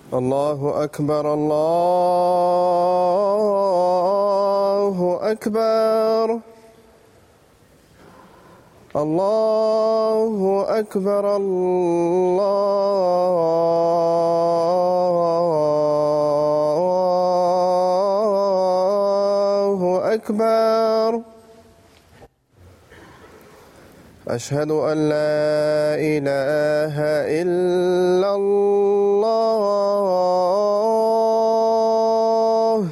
الله أكبر الله أكبر الله أكبر الله أكبر أشهد أن لا إله إلا الله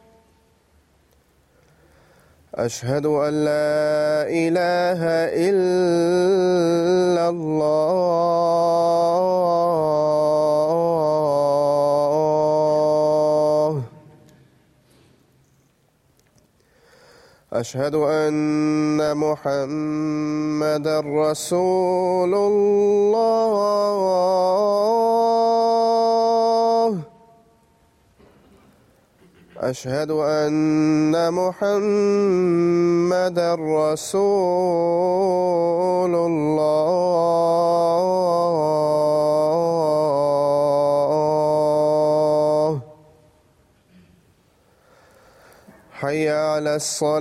أشهد أن لا إله إلا الله أشهد أن محمدا رسول الله أشهد أن محمدا رسول الله حي على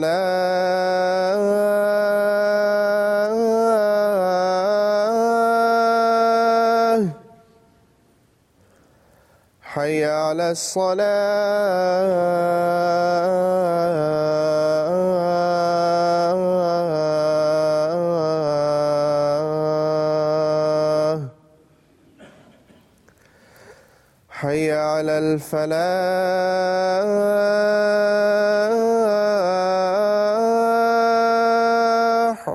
الصلاة حي على الصلاة حي على الفلاح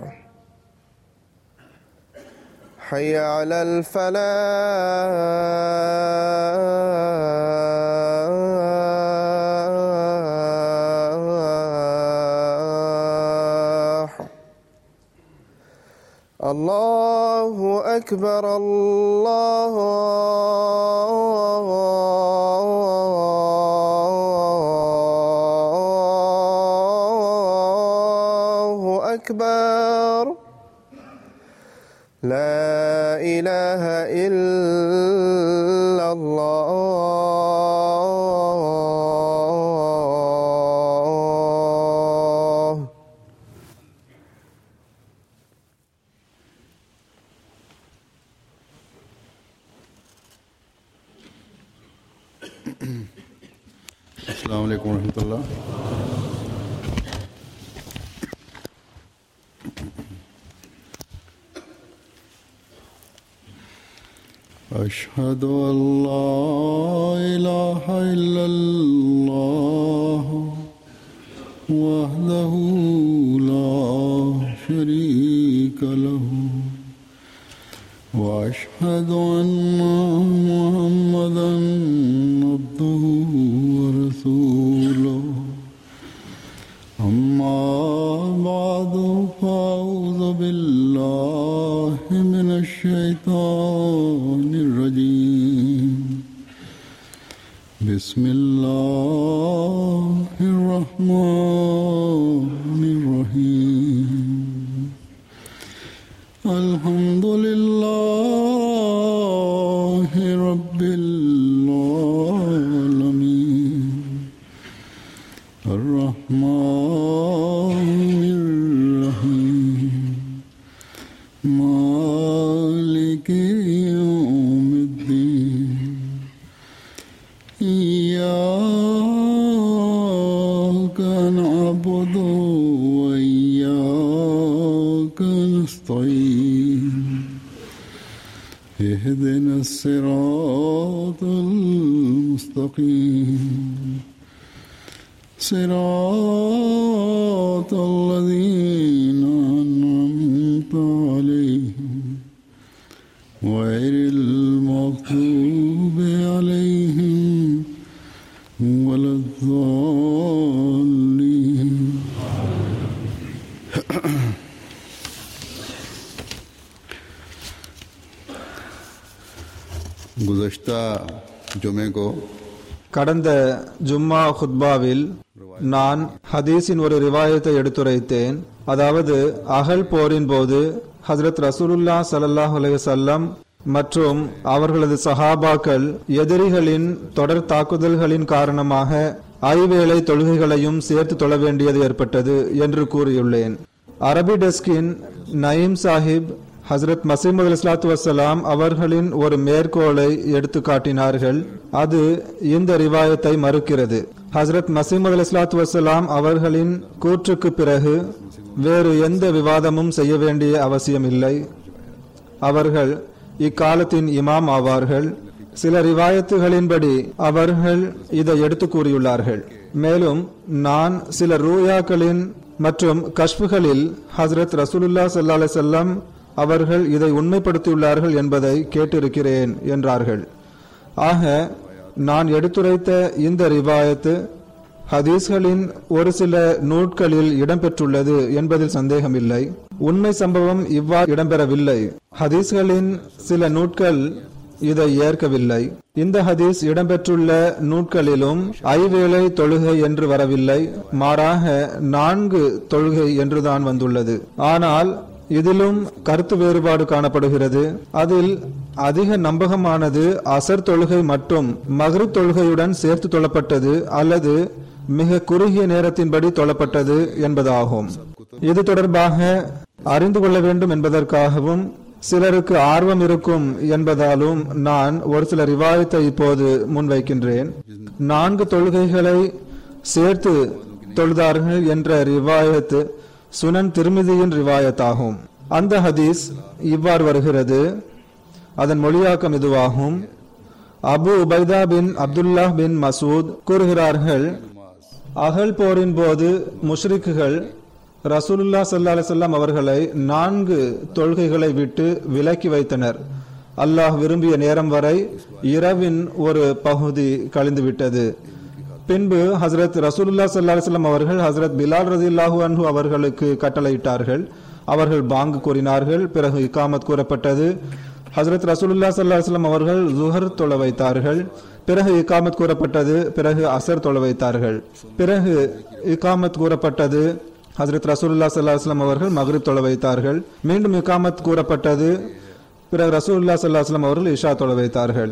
حي على الفلاح الله أكبر الله أكبر لا إله إلا الله السلام عليكم ورحمة الله أشهد أن لا إله إلا الله وحده لا شريك له وأشهد أن محمدا عبده ورسوله أما بعد فأعوذ بالله من الشيطان الرجيم بسم الله الرحمن الرحيم الحمد لله رب العالمين الرحمن الرحيم مالك يوم الدين إياك نعبد وإياك نستعين اهدنا الصراط المستقيم صراط الذين أنعمت عليهم غير المغضوب عليهم ولا الضالين गुज़श्ता जुमे को கடந்த ஜும்மா ஹுத்பாவில் நான் ஹதீஸின் ஒரு ரிவாயத்தை எடுத்துரைத்தேன் அதாவது அகல் போரின் போது ஹஜரத் ரசூலுல்லா ஸல்லல்லாஹு அலைஹி வஸல்லம் மற்றும் அவர்களது சஹாபாக்கள் எதிரிகளின் தொடர் தாக்குதல்களின் காரணமாக ஐவேளை தொழுகைகளையும் சேர்த்து தொழ வேண்டியது ஏற்பட்டது என்று கூறியுள்ளேன் அரபி டெஸ்கின் நயீம் சாஹிப் ஹசரத் மசீமது இஸ்லாத்து வசலாம் அவர்களின் ஒரு மேற்கோளை எடுத்து காட்டினார்கள் அது இந்த ரிவாயத்தை மறுக்கிறது ஹசரத் மசீமது இஸ்லாத்து வசலாம் அவர்களின் கூற்றுக்கு பிறகு வேறு எந்த விவாதமும் செய்ய வேண்டிய அவசியம் இல்லை அவர்கள் இக்காலத்தின் இமாம் ஆவார்கள் சில ரிவாயத்துகளின்படி அவர்கள் இதை எடுத்து கூறியுள்ளார்கள் மேலும் நான் சில ரூயாக்களின் மற்றும் கஷ்புகளில் ஹசரத் ரசூலுல்லா ஸல்லல்லாஹு அலைஹி வஸல்லம் அவர்கள் இதை உண்மைப்படுத்தியுள்ளார்கள் என்பதை கேட்டிருக்கிறேன் என்றார்கள் ஆக நான் எடுத்துரைத்த இந்த ரிவாயத்து ஹதீஸ்களின் ஒரு சில நூட்களில் இடம்பெற்றுள்ளது என்பதில் சந்தேகமில்லை உண்மை சம்பவம் இவ்வாறு இடம்பெறவில்லை ஹதீஸ்களின் சில நூட்கள் இதை ஏற்கவில்லை இந்த ஹதீஸ் இடம்பெற்றுள்ள நூட்களிலும் ஐவேளை தொழுகை என்று வரவில்லை மாறாக நான்கு தொழுகை என்றுதான் வந்துள்ளது ஆனால் இதிலும் கருத்து வேறுபாடு காணப்படுகிறது அதில் அதிக நம்பகமானது அசர் தொழுகை மற்றும் மகரிப் தொழுகையுடன் சேர்த்து தொழப்பட்டது அல்லது மிக குறுகிய நேரத்தின்படி தொழப்பட்டது என்பதாகும் இது தொடர்பாக அறிந்து கொள்ள வேண்டும் என்பதற்காகவும் சிலருக்கு ஆர்வம் இருக்கும் என்பதாலும் நான் ஒரு சில ரிவாயத்தை இப்போது முன்வைக்கின்றேன் நான்கு தொழுகைகளை சேர்த்து தொழுதார்கள் என்ற ரிவாயத்து சுனன் திருமிதியின் ரிவாயத்தாகும் அந்த ஹதீஸ் இவ்வாறு வருகிறது அதன் மொழியாக்கம் இதுவாகும் அபு உபைதா பின் அப்துல்லா பின் மசூத் கூறுகிறார்கள் அகல் போரின் போது முஷ்ரிக்குகள் ரசூலுல்லா ஸல்லல்லாஹு அலைஹி வஸல்லம் அவர்களை நான்கு தொழுகைகளை விட்டு விலக்கி வைத்தனர் அல்லாஹ் விரும்பிய நேரம் வரை இரவின் ஒரு பகுதி கழிந்துவிட்டது பின்பு ஹசரத் ரசூலுல்லா ஸல்லல்லாஹு அலைஹி வஸல்லம் அவர்கள் ஹசரத் பிலால் ரதியல்லாஹு அன்ஹு அவர்களுக்கு கட்டளையிட்டார்கள் அவர்கள் பாங்கு கூறினார்கள் பிறகு இக்காமத் கூறப்பட்டது ஹசரத் ரசூலுல்லா ஸல்லல்லாஹு அலைஹி வஸல்லம் அவர்கள் ஜுஹர் தொழ வைத்தார்கள் பிறகு இக்காமத் கூறப்பட்டது பிறகு அசர் தொழ வைத்தார்கள் பிறகு இக்காமத் கூறப்பட்டது ஹசரத் ரசூலுல்லா ஸல்லல்லாஹு அலைஹி வஸல்லம் அவர்கள் மக்ரிப் தொழ வைத்தார்கள் மீண்டும் இக்காமத் கூறப்பட்டது பிறகு ரசூலுல்லா ஸல்லல்லாஹு அலைஹி வஸல்லம் அவர்கள் இஷா தொழ வைத்தார்கள்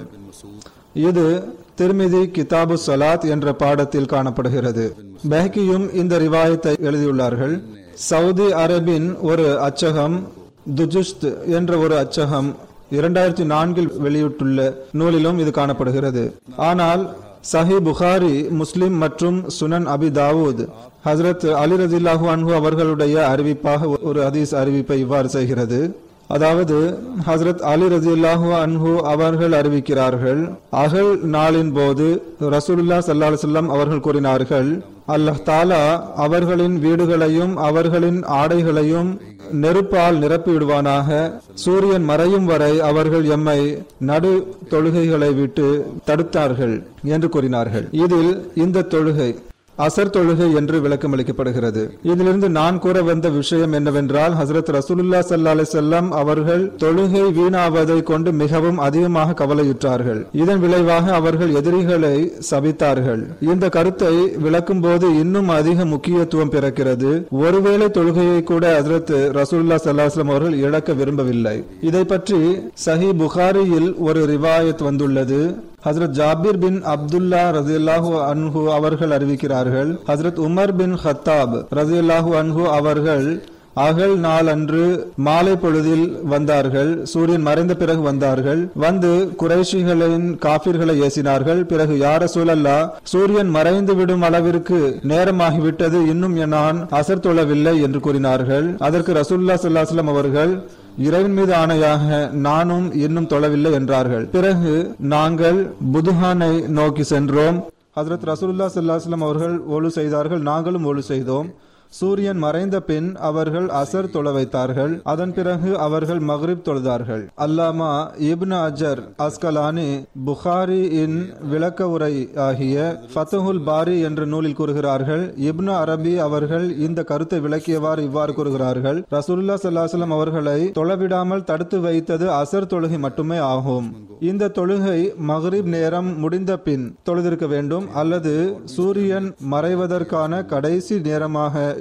இது திருமிதி கிதாபு சலாத் என்ற பாடத்தில் காணப்படுகிறது பெஹ்கியும் இந்த ரிவாயத்தை எழுதியுள்ளார்கள் சவுதி அரேபின் ஒரு அச்சகம் துஜுஸ்த் என்ற ஒரு அச்சகம் இரண்டாயிரத்தி நான்கில் வெளியிட்டுள்ள நூலிலும் இது காணப்படுகிறது ஆனால் சஹி புகாரி முஸ்லிம் மற்றும் சுனன் அபி தாவூத் ஹசரத் அலி ரதில்லாஹு அன்ஹு அவர்களுடைய அறிவிப்பாக ஒரு ஹதீஸ் அறிவிப்பை இவ்வாறு செய்கிறது அதாவது ஹசரத் அலி ரதியுல்லாஹு அன்ஹு அவர்கள் அறிவிக்கிறார்கள் அகல் நாளின் போது ரசூலுல்லா ஸல்லல்லாஹு அலைஹி வஸல்லம் அவர்கள் கூறினார்கள் அல்லாஹ் தாலா அவர்களின் வீடுகளையும் அவர்களின் ஆடைகளையும் நெருப்பால் நிரப்பி விடுவானாக சூரியன் மறையும் வரை அவர்கள் எம்மை நடு தொழுகைகளை விட்டு தடுத்தார்கள் என்று கூறினார்கள் இதில் இந்த தொழுகை அசர் தொழுகை என்று விளக்கம் அளிக்கப்படுகிறது இதிலிருந்து நான் கூற வந்த விஷயம் என்னவென்றால் ஹசரத் ரசூலுல்லா ஸல்லல்லாஹு அலைஹி வஸல்லம் அவர்கள் தொழுகை வீணாவதை கொண்டு மிகவும் அதிகமாக கவலையுற்றார்கள் இதன் விளைவாக அவர்கள் எதிரிகளை சபித்தார்கள் இந்த கருத்தை விளக்கும் போது இன்னும் அதிக முக்கியத்துவம் பிறக்கிறது ஒருவேளை தொழுகையை கூட ஹசரத் ரசூலுல்லா ஸல்லல்லாஹு அலைஹி வஸல்லம் அவர்கள் இழக்க விரும்பவில்லை இதை பற்றி சஹி புகாரியில் ஒரு ரிவாயத் வந்துள்ளது ஹசரத் ஜாபிர் பின் அப்துல்லா ரசியல்லாஹு அன்ஹு அவர்கள் அறிவிக்கிறார்கள் ஹசரத் உமர் பின் ஹத்தாப் ரசியல்லாஹு அன்ஹு அவர்கள் அகல் நாள் அன்று மாலை பொழுதில் வந்தார்கள் சூரியன் மறைந்த பிறகு வந்தார்கள் வந்து குறைஷிகளின் காபிர்களை ஏசினார்கள் பிறகு யார சூழல்லா சூரியன் மறைந்து விடும் அளவிற்கு நேரமாகிவிட்டது இன்னும் நான் அசர் தொழவில்லை என்று கூறினார்கள் அதற்கு ரசூல்லா சல்லாஸ்லம் அவர்கள் இறைவன் மீது ஆணையாக நானும் இன்னும் தொழவில்லை என்றார்கள் பிறகு நாங்கள் புதுஹானை நோக்கி சென்றோம் ஹசரத் ரசூலுல்லா சல்லாஸ்லம் அவர்கள் ஒழு செய்தார்கள் நாங்களும் ஒழு செய்தோம் சூரியன் மறைந்த பின் அவர்கள் அசர் தொழ வைத்தார்கள் அதன் பிறகு அவர்கள் மக்ரிப் தொழுதார்கள் அல்லாமா இப்னு அஜர் அஸ்கலானி புகாரி இன் விளக்க உரை ஆகிய ஃபத்துஹுல் பாரி என்ற நூலில் கூறுகிறார்கள் இப்னு அரபி அவர்கள் இந்த கருத்தை விளக்கியவாறு இவ்வாறு கூறுகிறார்கள் ரசூலுல்லா சல்லாஹலம் அவர்களை தொழவிடாமல் தடுத்து வைத்தது அசர் தொழுகை மட்டுமே ஆகும் இந்த தொழுகை மக்ரிப் நேரம் முடிந்த பின் தொழுதிருக்க வேண்டும் அல்லது சூரியன் மறைவதற்கான கடைசி நேரமாக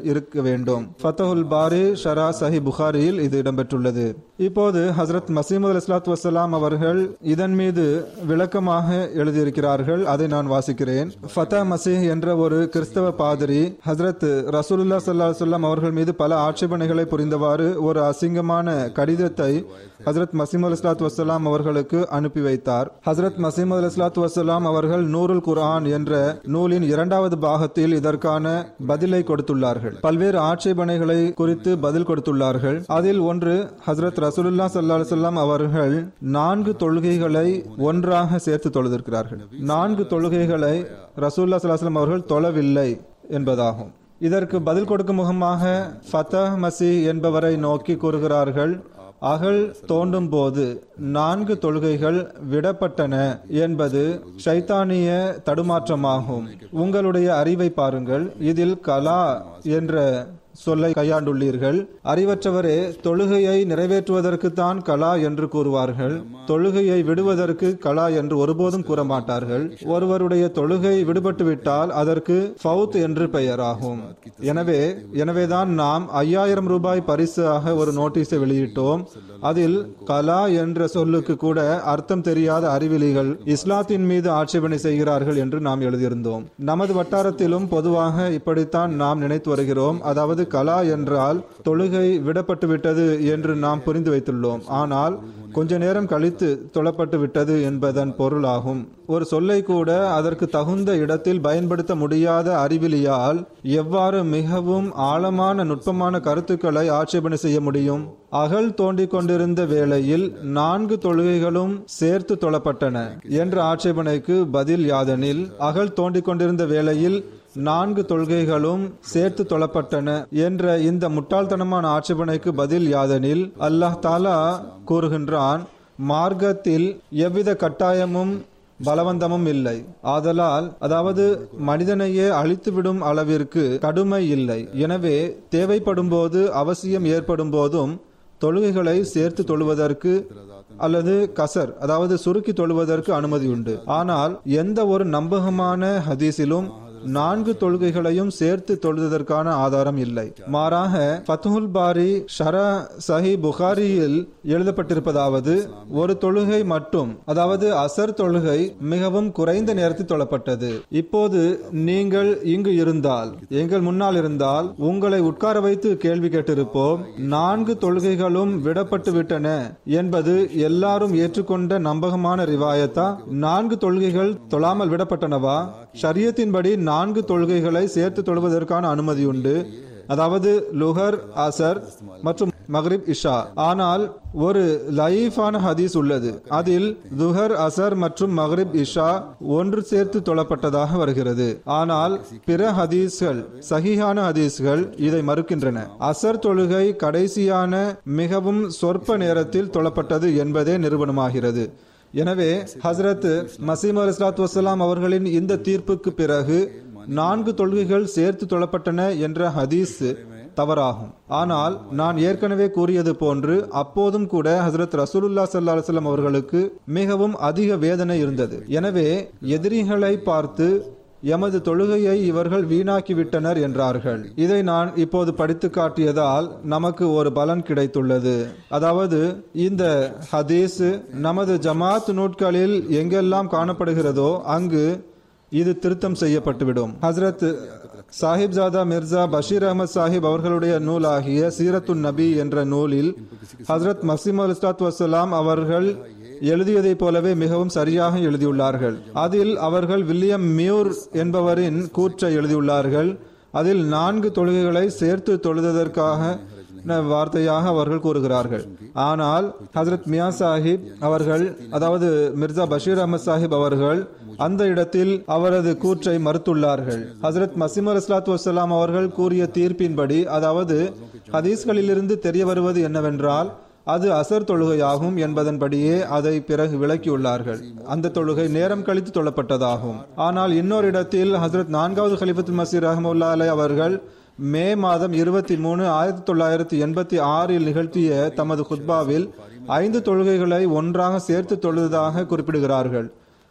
இருக்க வேண்டும் ஃபத்தஹுல் பாரி ஷரா சஹி புகாரியில் இது இடம்பெற்றுள்ளது இப்போது ஹசரத் மசீமது இஸ்லாத் வசலாம் அவர்கள் இதன் மீது விளக்கமாக எழுதியிருக்கிறார்கள் அதை நான் வாசிக்கிறேன் ஃபத்தா மசீஹ் என்ற ஒரு கிறிஸ்தவ பாதிரி ஹசரத் ரசூலுல்லா சல்லா சொல்லம் அவர்கள் மீது பல ஆட்சேபனைகளை புரிந்தவாறு ஒரு அசிங்கமான கடிதத்தை ஹசரத் மசீமது இஸ்லாத் வசலாம் அவர்களுக்கு அனுப்பி வைத்தார் ஹசரத் மசீமது இஸ்லாத் வசலாம் அவர்கள் நூருல் குர்ஆன் என்ற நூலின் இரண்டாவது பாகத்தில் இதற்கான பதிலை கொடுத்துள்ளார்கள் பல்வேறு ஆட்சேபனைகளை குறித்து பதில் கொடுத்துள்ளார்கள் அதில் ஒன்று ஹசரத் ரசூலுல்லா சல்லா சொல்லம் அவர்கள் நான்கு தொழுகைகளை ஒன்றாக சேர்த்து தொழுதிருக்கிறார்கள் நான்கு தொழுகைகளை ரசூல்லா சல்லாஹம் அவர்கள் தொழவில்லை என்பதாகும் இதற்கு பதில் கொடுக்கும் முகமாக ஃபத்தஹ் மசி என்பவரை நோக்கி கூறுகிறார்கள் அகல் தோண்டும் போது நான்கு தொழுகைகள் விடப்பட்டன என்பது ஷைத்தானிய தடுமாற்றமாகும் உங்களுடைய அறிவை பாருங்கள் இதில் கலா என்ற சொல்லை கையாண்டுள்ளீர்கள் அறிவற்றவரே தொழுகையை நிறைவேற்றுவதற்கு தான் கலா என்று கூறுவார்கள் தொழுகையை விடுவதற்கு கலா என்று ஒருபோதும் கூற மாட்டார்கள் ஒருவருடைய தொழுகை விடுபட்டு விட்டால் அதற்கு ஃபவுத் என்று பெயராகும் எனவே எனவேதான் நாம் ஐயாயிரம் ரூபாய் பரிசாக ஒரு நோட்டீஸை வெளியிட்டோம் அதில் கலா என்ற சொல்லுக்கு கூட அர்த்தம் தெரியாத அறிவிலிகள் இஸ்லாத்தின் மீது ஆட்சேபனை செய்கிறார்கள் என்று நாம் எழுதியிருந்தோம் நமது வட்டாரத்திலும் பொதுவாக இப்படித்தான் நாம் நினைத்து வருகிறோம் அதாவது கலா என்றால் தொழுகை விடப்பட்டு விட்டது என்று நாம் புரிந்து வைத்துள்ளோம் ஆனால் கொஞ்ச நேரம் கழித்து தொழப்பட்டு விட்டது என்பதன் பொருளாகும் ஒரு சொல்லை கூட அதற்கு தகுந்த இடத்தில் பயன்படுத்த முடியாத அறிவிலியால் எவ்வாறு மிகவும் ஆழமான நுட்பமான கருத்துக்களை ஆட்சேபனை செய்ய முடியும் அகல் தோண்டிக் கொண்டிருந்த வேளையில் நான்கு தொழுகைகளும் சேர்த்து தொழப்பட்டன என்ற ஆட்சேபனைக்கு பதில் யாதெனில் அகல் தோண்டிக் கொண்டிருந்த வேளையில் நான்கு தொழுகைகளும் சேர்த்து தொழப்பட்டன என்ற இந்த முட்டாள்தனமான ஆட்சேபனைக்கு பதில் யாதெனில் அல்லாஹ் தாலா கூறுகின்றான் மார்க்கத்தில் எவ்வித கட்டாயமும் பலவந்தமும் இல்லை ஆதலால் அதாவது மனிதனையே அழித்துவிடும் அளவிற்கு கடுமை இல்லை எனவே தேவைப்படும் போது அவசியம் ஏற்படும் போதும் தொழுகைகளை சேர்த்து தொழுவதற்கு அல்லது கசர் அதாவது சுருக்கி தொழுவதற்கு அனுமதி உண்டு ஆனால் எந்த ஒரு நம்பகமான ஹதீஸிலும் நான்கு தொழுகைகளையும் சேர்த்து தொழுவதற்கான ஆதாரம் இல்லை மாறாக ஃபத்துல் பாரி ஷரா சஹி புகாரியில் எழுதப்பட்டிருப்பதாவது ஒரு தொழுகை மட்டும் அதாவது அசர் தொழுகை மிகவும் குறைந்த நேரத்தில் தொழப்பட்டது இப்போது நீங்கள் இங்கு இருந்தால் எங்கள் முன்னால் இருந்தால் உங்களை உட்கார வைத்து கேள்வி கேட்டிருப்போம் நான்கு தொழுகைகளும் விடப்பட்டு விட்டன என்பது எல்லாரும் ஏற்றுக்கொண்ட நம்பகமான ரிவாயத்தா நான்கு தொழுகைகள் தொழாமல் விடப்பட்டனவா ஷரியத்தின்படி நான்கு தொழுகைகளை சேர்த்து தொழுவதற்கான அனுமதி உண்டு அதாவது லுஹர் அசர் மற்றும் மக்ரிப் இஷா ஆனால் ஒரு லைஃபான ஹதீஸ் உள்ளது அதில் துஹர் அசர் மற்றும் மக்ரிப் இஷா ஒன்று சேர்த்து தொழப்பட்டதாக வருகிறது ஆனால் பிற ஹதீஸ்கள் சஹிஹான ஹதீஸ்கள் இதை மறுக்கின்றன அசர் தொழுகை கடைசியான மிகவும் சொற்ப நேரத்தில் தொழப்பட்டது என்பதே நிரூபணமாகிறது எனவே ஹசரத் மசீம் அலி இஸ்லாத் வசலாம் அவர்களின் இந்த தீர்ப்புக்கு பிறகு நான்கு தொழுகைகள் சேர்த்து தொழப்பட்டன என்ற ஹதீஸ் தவறாகும் ஆனால் நான் ஏற்கனவே கூறியது போன்று அப்போதும் கூட ஹசரத் ரசூலுல்லா சல்லா அலுவலம் அவர்களுக்கு மிகவும் அதிக வேதனை இருந்தது எனவே எதிரிகளை பார்த்து எமது தொழுகையை இவர்கள் வீணாக்கி விட்டனர் என்றார்கள் இதை நான் இப்போது படித்து காட்டியதால் நமக்கு ஒரு பலன் கிடைத்துள்ளது அதாவது இந்த ஹதீஸ் நமது ஜமாத் நூட்களில் எங்கெல்லாம் காணப்படுகிறதோ அங்கு இது திருத்தம் செய்யப்பட்டுவிடும் ஹசரத் சாஹிப் ஜாதா மிர்சா பஷீர் அகமது சாஹிப் அவர்களுடைய நூலாகிய சீரத்துன் நபி என்ற நூலில் ஹசரத் மசீம் அல் இஸ்லாத் வசலாம் அவர்கள் எழுதியதைப் போலவே மிகவும் சரியாக எழுதியுள்ளார்கள் அதில் அவர்கள் வில்லியம் மியூர் என்பவரின் கூற்றை எழுதியுள்ளார்கள் அதில் நான்கு தொழுகைகளை சேர்த்து தொழுததற்காக வார்த்தையாக அவர்கள் கூறுகிறார்கள் ஆனால் ஹசரத் மியா சாஹிப் அவர்கள் அதாவது மிர்சா பஷீர் அஹமத் சாஹிப் அவர்கள் அந்த இடத்தில் அவரது கூற்றை மறுத்துள்ளார்கள் ஹசரத் மசீம் அல் இஸ்லாத் வசலாம் அவர்கள் கூறிய தீர்ப்பின்படி அதாவது ஹதீஸ்களிலிருந்து தெரிய வருவது என்னவென்றால் அது அசர் தொழுகையாகும் என்பதன்படியே அதை பிறகு விளக்கியுள்ளார்கள் அந்த தொழுகை நேரம் கழித்து தொழப்பட்டதாகும் ஆனால் இன்னொரு இடத்தில் ஹசரத் நான்காவது ஹலிஃபத்துல் மசீர் ரஹமுல்லா அலை அவர்கள் மே மாதம் இருபத்தி மூணு ஆயிரத்தி தொள்ளாயிரத்தி எண்பத்தி ஆறில் நிகழ்த்திய தமது குத்பாவில் ஐந்து தொழுகைகளை ஒன்றாக சேர்த்து தொழுததாக குறிப்பிடுகிறார்கள்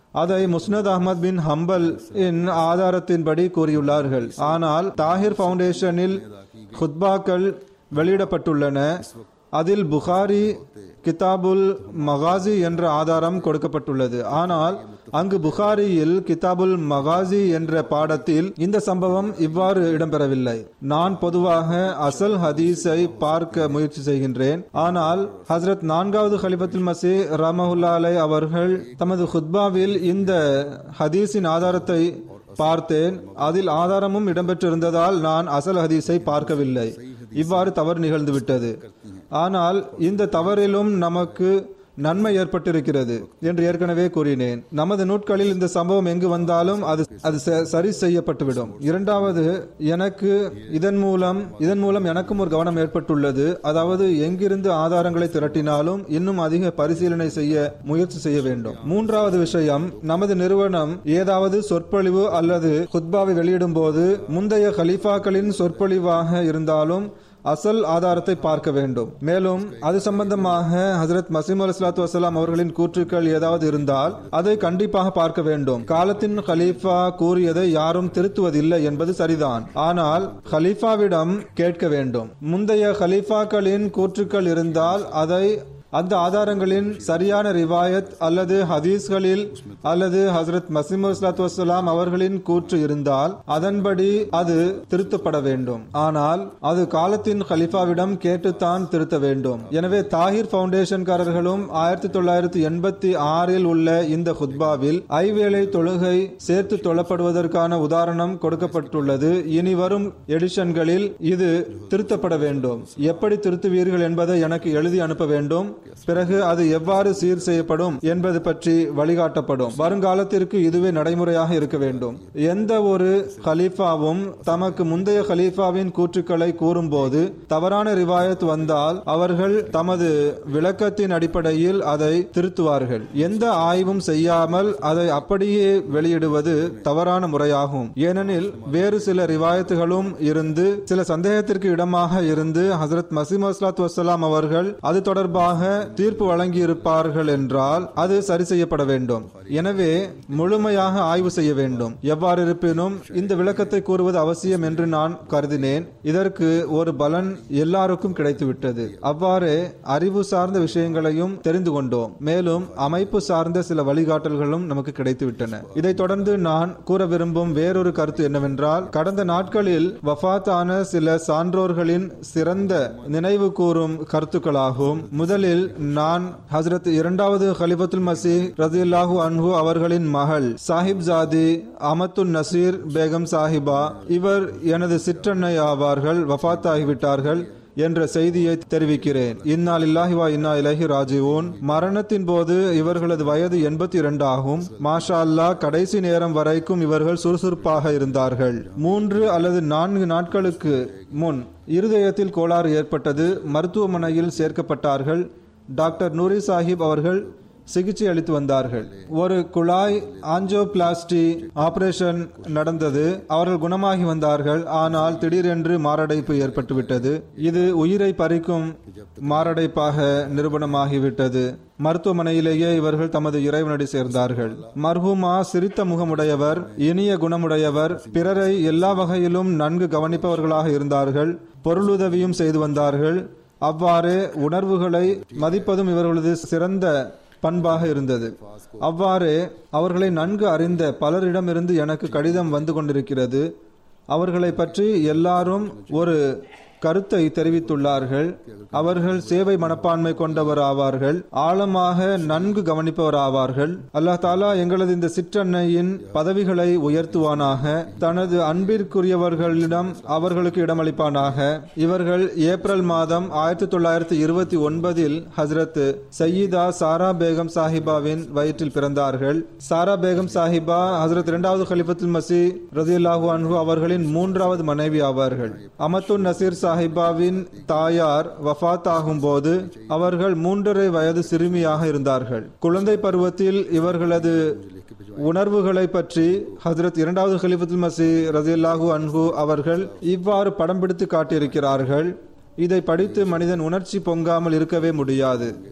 அதை முஸ்னத் அஹமத் பின் ஹம்பல் இன் ஆதாரத்தின்படி கூறியுள்ளார்கள் ஆனால் தாஹிர் ஃபவுண்டேஷனில் ஹுத்பாக்கள் வெளியிடப்பட்டுள்ளன அதில் புகாரி கிதாபுல் மகாசி என்ற ஆதாரம் கொடுக்கப்பட்டுள்ளது ஆனால் அங்கு புகாரியில் கிதாபுல் மகாசி என்ற பாடத்தில் இந்த சம்பவம் இவ்வாறு இடம்பெறவில்லை நான் பொதுவாக அசல் ஹதீஸை பார்க்க முயற்சி செய்கின்றேன் ஆனால் ஹசரத் நான்காவது ஹலிபத்துல் மசி ரமஹுல்லா அலை அவர்கள் தமது ஹுத்பாவில் இந்த ஹதீஸின் ஆதாரத்தை பார்த்தேன் அதில் ஆதாரமும் இடம்பெற்றிருந்ததால் நான் அசல் ஹதீஸை பார்க்கவில்லை இவ்வாறு தவறு நிகழ்ந்துவிட்டது ஆனால் இந்த தவறிலும் நமக்கு நன்மை ஏற்பட்டிருக்கிறது என்று ஏற்கனவே கூறினேன் நமது நூட்களில் இந்த சம்பவம் எங்கு வந்தாலும் அது அது ச- சரி செய்யப்பட்டுவிடும் இரண்டாவது எனக்கு இதன் மூலம் இதன் மூலம் எனக்கும் ஒரு கவனம் ஏற்பட்டுள்ளது அதாவது எங்கிருந்து ஆதாரங்களை திரட்டினாலும் இன்னும் அதிக பரிசீலனை செய்ய முயற்சி செய்ய வேண்டும் மூன்றாவது விஷயம் நமது நிறுவனம் ஏதாவது சொற்பொழிவு அல்லது குத்பாவை வெளியிடும் போது முந்தைய கலீஃபாக்களின் சொற்பொழிவாக இருந்தாலும் அசல் ஆதாரத்தை பார்க்க வேண்டும் மேலும் அது சம்பந்தமாக ஹசரத் மசீம் அலி சலாத்து வசலாம் அவர்களின் கூற்றுக்கள் ஏதாவது இருந்தால் அதை கண்டிப்பாக பார்க்க வேண்டும் காலத்தின் கலீஃபா கூறியதை யாரும் திருத்துவதில்லை என்பது சரிதான் ஆனால் கலீஃபாவிடம் கேட்க வேண்டும் முந்தைய கலீஃபாக்களின் கூற்றுக்கள் இருந்தால் அதை அந்த ஆதாரங்களின் சரியான ரிவாயத் அல்லது ஹதீஸ்களில் அல்லது ஹசரத் மசீம் சலாத்து வசலாம் அவர்களின் கூற்று இருந்தால் அதன்படி அது திருத்தப்பட வேண்டும் ஆனால் அது காலத்தின் கலிஃபாவிடம் கேட்டுத்தான் திருத்த வேண்டும் எனவே தாஹிர் பவுண்டேஷன்காரர்களும் ஆயிரத்தி தொள்ளாயிரத்தி எண்பத்தி ஆறில் உள்ள இந்த ஹுத்பாவில் ஐவேளை தொழுகை சேர்த்து தொழப்படுவதற்கான உதாரணம் கொடுக்கப்பட்டுள்ளது இனி வரும் எடிஷன்களில் இது திருத்தப்பட வேண்டும் எப்படி திருத்துவீர்கள் என்பதை எனக்கு எழுதி அனுப்ப வேண்டும் பிறகு அது எவ்வாறு சீர் செய்யப்படும் என்பது பற்றி வழிகாட்டப்படும் வருங்காலத்திற்கு இதுவே நடைமுறையாக இருக்க வேண்டும் எந்த ஒரு கலீஃபாவும் தமக்கு முந்தைய கலீஃபாவின் கூற்றுக்களை கூறும்போது தவறான ரிவாயத் வந்தால் அவர்கள் தமது விளக்கத்தின் அடிப்படையில் அதை திருத்துவார்கள் எந்த ஆய்வும் செய்யாமல் அதை அப்படியே வெளியிடுவது தவறான முறையாகும் ஏனெனில் வேறு சில ரிவாயத்துகளும் இருந்து சில சந்தேகத்திற்கு இடமாக இருந்து ஹசரத் மசீம் அஸ்லாத் வசலாம் அவர்கள் அது தொடர்பாக தீர்ப்பு வழங்கியிருப்பார்கள் என்றால் அது சரி செய்யப்பட வேண்டும் எனவே முழுமையாக ஆய்வு செய்ய வேண்டும் எவ்வாறு இருப்பினும் இந்த விளக்கத்தை கூறுவது அவசியம் என்று நான் கருதினேன் இதற்கு ஒரு பலன் எல்லாருக்கும் கிடைத்துவிட்டது அவ்வாறே அறிவு சார்ந்த விஷயங்களையும் தெரிந்து கொண்டோம் மேலும் அமைப்பு சார்ந்த சில வழிகாட்டல்களும் நமக்கு கிடைத்துவிட்டன இதைத் தொடர்ந்து நான் கூற விரும்பும் வேறொரு கருத்து என்னவென்றால் கடந்த நாட்களில் வஃபாத்தான சில சான்றோர்களின் சிறந்த நினைவு கூறும் கருத்துக்களாகும் முதலில் நான் ஹசரத் இரண்டாவது ஹலிஃபத்துல் மசி ரதியுல்லாஹு அன்ஹு அவர்களின் மகள் சாஹிப் ஜாதி அமத்துன் நசீர் பேகம் சாஹிபா இவர் எனது சிற்றன்னை ஆவார்கள் வஃபாத் ஆகிவிட்டார்கள் என்ற செய்தியை தெரிவிக்கிறேன் இன்னால் இல்லாஹிவா இன்னா இலஹி ராஜிவோன் மரணத்தின் போது இவர்களது வயது எண்பத்தி இரண்டு ஆகும் மாஷா அல்லாஹ் கடைசி நேரம் வரைக்கும் இவர்கள் சுறுசுறுப்பாக இருந்தார்கள் மூன்று அல்லது நான்கு நாட்களுக்கு முன் இருதயத்தில் கோளாறு ஏற்பட்டது மருத்துவமனையில் சேர்க்கப்பட்டார்கள் டாக்டர் நூரி சாஹிப் அவர்கள் சிகிச்சை அளித்து வந்தார்கள் ஒரு குழாய் ஆஞ்சியோபிளாஸ்டி ஆபரேஷன் நடந்தது அவர்கள் குணமாகி வந்தார்கள் ஆனால் திடீரென்று மாரடைப்பு ஏற்பட்டுவிட்டது இது உயிரை பறிக்கும் மாரடைப்பாக நிரூபணமாகிவிட்டது மருத்துவமனையிலேயே இவர்கள் தமது இறைவனடி சேர்ந்தார்கள் மர்ஹூமா சிரித்த முகமுடையவர் இனிய குணமுடையவர் பிறரை எல்லா வகையிலும் நன்கு கவனிப்பவர்களாக இருந்தார்கள் பொருளுதவியும் செய்து வந்தார்கள் அவ்வாறே உணர்வுகளை மதிப்பதும் இவர்களது சிறந்த பண்பாக இருந்தது அவ்வாறே அவர்களை நன்கு அறிந்த பலரிடமிருந்து எனக்கு கடிதம் வந்து கொண்டிருக்கிறது அவர்களை பற்றி எல்லாரும் ஒரு கருத்தை தெரிவித்துள்ளார்கள் அவர்கள் சேவை மனப்பான்மை கொண்டவர் ஆவார்கள் ஆழமாக நன்கு கவனிப்பவர் ஆவார்கள் அல்லாஹ் தாலா எங்களது இந்த சிற்றன்னையின் பதவிகளை உயர்த்துவானாக தனது அன்பிற்குரியவர்களிடம் அவர்களுக்கு இடமளிப்பானாக இவர்கள் ஏப்ரல் மாதம் ஆயிரத்தி தொள்ளாயிரத்தி இருபத்தி ஒன்பதில் ஹசரத் சையீதா சாரா பேகம் சாஹிபாவின் வயிற்றில் பிறந்தார்கள் சாரா பேகம் சாஹிபா ஹசரத் இரண்டாவது கலிஃபத்துல் மசி ரதியுல்லாஹு அன்ஹு அவர்களின் மூன்றாவது மனைவி ஆவார்கள் அமத்துன் நசீர் சாஹிபாவின் தாயார் வஃத் ஆகும் போது அவர்கள் மூன்றரை வயது சிறுமியாக இருந்தார்கள் குழந்தை பருவத்தில் இவர்களது உணர்வுகளை பற்றி ஹசரத் இரண்டாவது ஹலிஃபத்துல் மசி ரதியுல்லாஹு அன்ஹு அவர்கள் இவ்வாறு படம் பிடித்து காட்டியிருக்கிறார்கள் இதை படித்து மனிதன் உணர்ச்சி பொங்காமல் இருக்கவே முடியாது